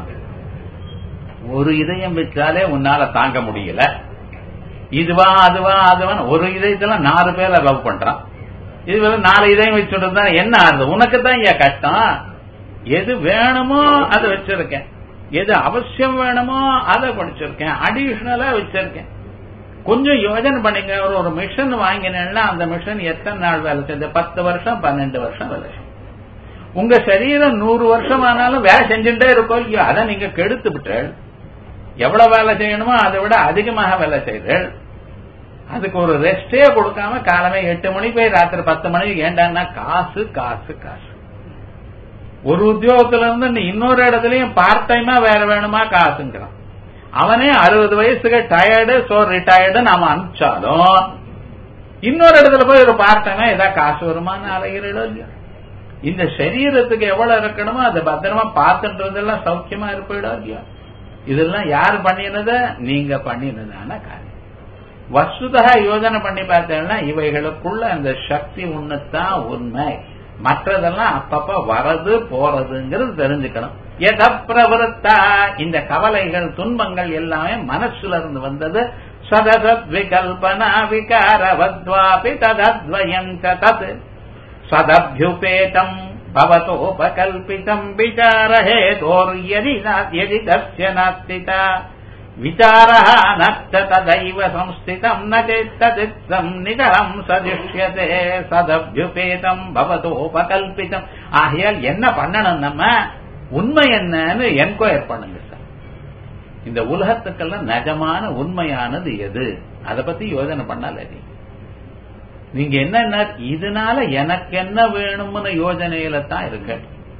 ஒரு இதயம் வச்சாலே உன்னால தாங்க முடியல இதுவா அதுவா அதுவா ஒரு இதயத்துல நாலு பேரை லவ் பண்றான் இது வந்து நாலு இதயம் வச்சுட்டு இருந்தா என்ன ஆகுது உனக்கு தான் ஏன் கஷ்டம் எது வேணுமோ அதை வச்சிருக்கேன் எது அவசியம் வேணுமோ அதை படிச்சிருக்கேன் அடிஷனலா வச்சிருக்கேன் கொஞ்சம் யோஜனை பண்ணீங்க ஒரு ஒரு மிஷின் வாங்கினேன்னா அந்த மிஷின் எத்தனை நாள் வேலை செஞ்சு பத்து வருஷம் பன்னெண்டு வருஷம் வேலை செய்யும் உங்க சரீரம் நூறு வருஷம் ஆனாலும் வேலை செஞ்சுட்டே இருக்கோ இல்லையோ அதை நீங்க கெடுத்து விட்டேள் எவ்வளவு வேலை செய்யணுமோ அதை விட அதிகமாக வேலை செய்தேள் அதுக்கு ஒரு ரெஸ்டே கொடுக்காம காலமே எட்டு மணி போய் ராத்திரி பத்து மணிக்கு ஏண்டான்னா காசு காசு காசு ஒரு உத்தியோகத்துல இருந்து இன்னொரு இடத்துலயும் பார்ட் டைமா வேற வேணுமா காசுங்கிறான் அவனே அறுபது வயசுக்கு டயர்டு சோ ரிட்டையர்டு நாம அனுப்பிச்சாலும் இன்னொரு இடத்துல போய் ஒரு பார்ட் டைமா ஏதாவது காசு வருமானு அலைகிறோ இல்லையா இந்த சரீரத்துக்கு எவ்வளவு இருக்கணுமோ அதை பத்திரமா பார்த்துன்றதெல்லாம் சௌக்கியமா இருப்பிடோ இல்லையா இதெல்லாம் யார் பண்ணினத நீங்க பண்ணினதான காரியம் வசுதா யோஜனை பண்ணி பார்த்தேன்னா இவைகளுக்குள்ள அந்த சக்தி ஒண்ணுதான் உண்மை மற்றதெல்லாம் அப்பப்ப வரது போறதுங்கிறது தெரிஞ்சுக்கணும் எத பிரவருத்தா இந்த கவலைகள் துன்பங்கள் எல்லாமே மனசுல இருந்து வந்தது சதசத் விகல்பனா விகாரவத்வாபி ததத்வயம் தத் சதபியுபேதம் பவதோபகல்பிதம் விசாரஹேதோர்யதி யதி தஸ்ய நாஸ்திதா विचारः न च तदैव संस्थितम् न चेत्तदित्तम् निजहम् सदिष्यते சதபியுபேதம் பவதோபகல்பிதம் ஆகையால் என்ன பண்ணணும் நம்ம உண்மை என்னன்னு என்கொயர் பண்ணுங்க சார் இந்த உலகத்துக்கெல்லாம் நிஜமான உண்மையானது எது அதை பத்தி யோசனை பண்ணால நீங்க என்ன இதனால எனக்கு என்ன வேணும்னு யோஜனையில தான் இருக்க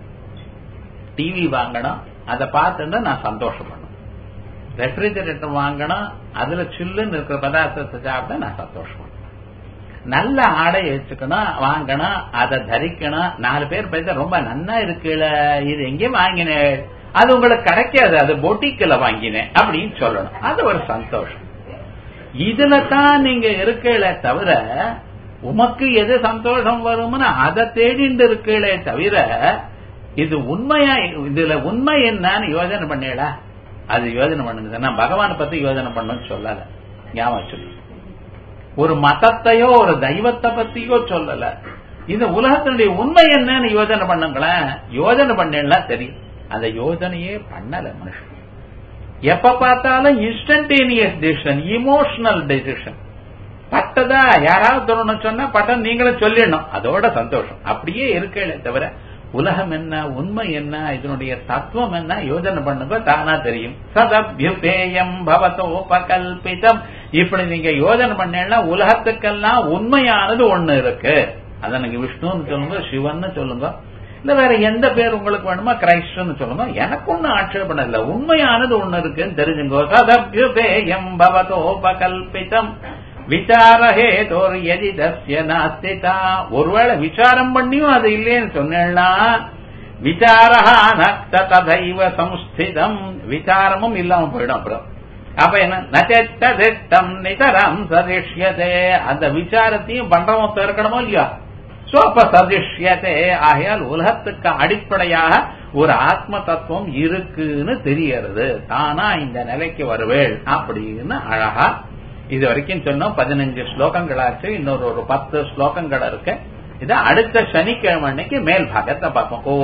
டிவி வாங்கணும் அதை பார்த்துட்டு நான் சந்தோஷப்படணும் ரெஃப்ரிஜரேட்டர் வாங்கணும் அதுல சில்லுன்னு இருக்கிற பதார்த்தத்தை சாப்பிட்டா நான் சந்தோஷம் நல்ல ஆடை வச்சுக்கணும் வாங்கணும் அதை தரிக்கணும் நாலு பேர் பேச ரொம்ப நன்னா இருக்குல்ல இது எங்கே வாங்கினேன் அது உங்களுக்கு கிடைக்காது அது பொட்டிக்கில் வாங்கினேன் அப்படின்னு சொல்லணும் அது ஒரு சந்தோஷம் இதுல தான் நீங்க இருக்கல தவிர உமக்கு எது சந்தோஷம் வரும்னு அதை தேடிட்டு இருக்கலே தவிர இது உண்மையா இதுல உண்மை என்னன்னு யோஜனை பண்ணல அது யோஜனை பண்ணுங்க நான் பகவானை பத்தி யோஜனை பண்ணணும்னு சொல்லல ஞாபகம் சொல்லி ஒரு மதத்தையோ ஒரு தெய்வத்தை பத்தியோ சொல்லல இந்த உலகத்தினுடைய உண்மை என்னன்னு யோஜனை பண்ணுங்களேன் யோஜனை பண்ணா தெரியும் அந்த யோஜனையே பண்ணல மனுஷன் எப்ப பார்த்தாலும் இன்ஸ்டன்டேனியஸ் டிசிஷன் இமோஷனல் டிசிஷன் பட்டதா யாராவது சொல்லணும் சொன்னா பட்டம் நீங்களும் சொல்லிடணும் அதோட சந்தோஷம் அப்படியே இருக்கே தவிர உலகம் என்ன உண்மை என்ன இதனுடைய தத்துவம் என்ன யோஜனை பண்ணுங்க தானா தெரியும் சதபியுபேயம் பவதோபகல்பிதம் இப்படி நீங்க யோஜனை பண்ணா உலகத்துக்கெல்லாம் உண்மையானது ஒண்ணு இருக்கு அத நீங்க விஷ்ணுன்னு சொல்லுங்க சிவன்னு சொல்லுங்க இல்ல வேற எந்த பேர் உங்களுக்கு வேணுமா கிரைஸ்ட்னு சொல்லுங்க எனக்கு ஒன்னும் ஆட்சேபணம் இல்ல உண்மையானது ஒண்ணு இருக்குன்னு தெரிஞ்சுங்கோ சதபியுபேயம் பவதோபகல்பிதம் விசாரஹே தோர் எதி தஸ்ய நாஸ்திதா ஒருவேளை விசாரம் பண்ணியும் அது இல்லைன்னு சொன்னேன்னா விசாரஹா நக்த ததைவ சம்ஸ்திதம் விசாரமும் இல்லாம போயிடும் அப்புறம் அப்ப என்ன நச்சத்தம் நிதரம் சதிஷ்யதே அந்த விசாரத்தையும் பண்றவன் இருக்கணுமோ இல்லையா சோப்ப சதிஷ்யதே ஆகையால் உலகத்துக்கு அடிப்படையாக ஒரு ஆத்ம தத்துவம் இருக்குன்னு தெரியறது தானா இந்த நிலைக்கு வருவேள் அப்படின்னு அழகா இது வரைக்கும் சொன்னோம் பதினஞ்சு ஸ்லோகங்களாச்சு இன்னொரு ஒரு பத்து ஸ்லோகங்கள் இருக்கு இது அடுத்த சனிக்கிழமை அன்னைக்கு மேல் பாகத்தை பார்ப்போம்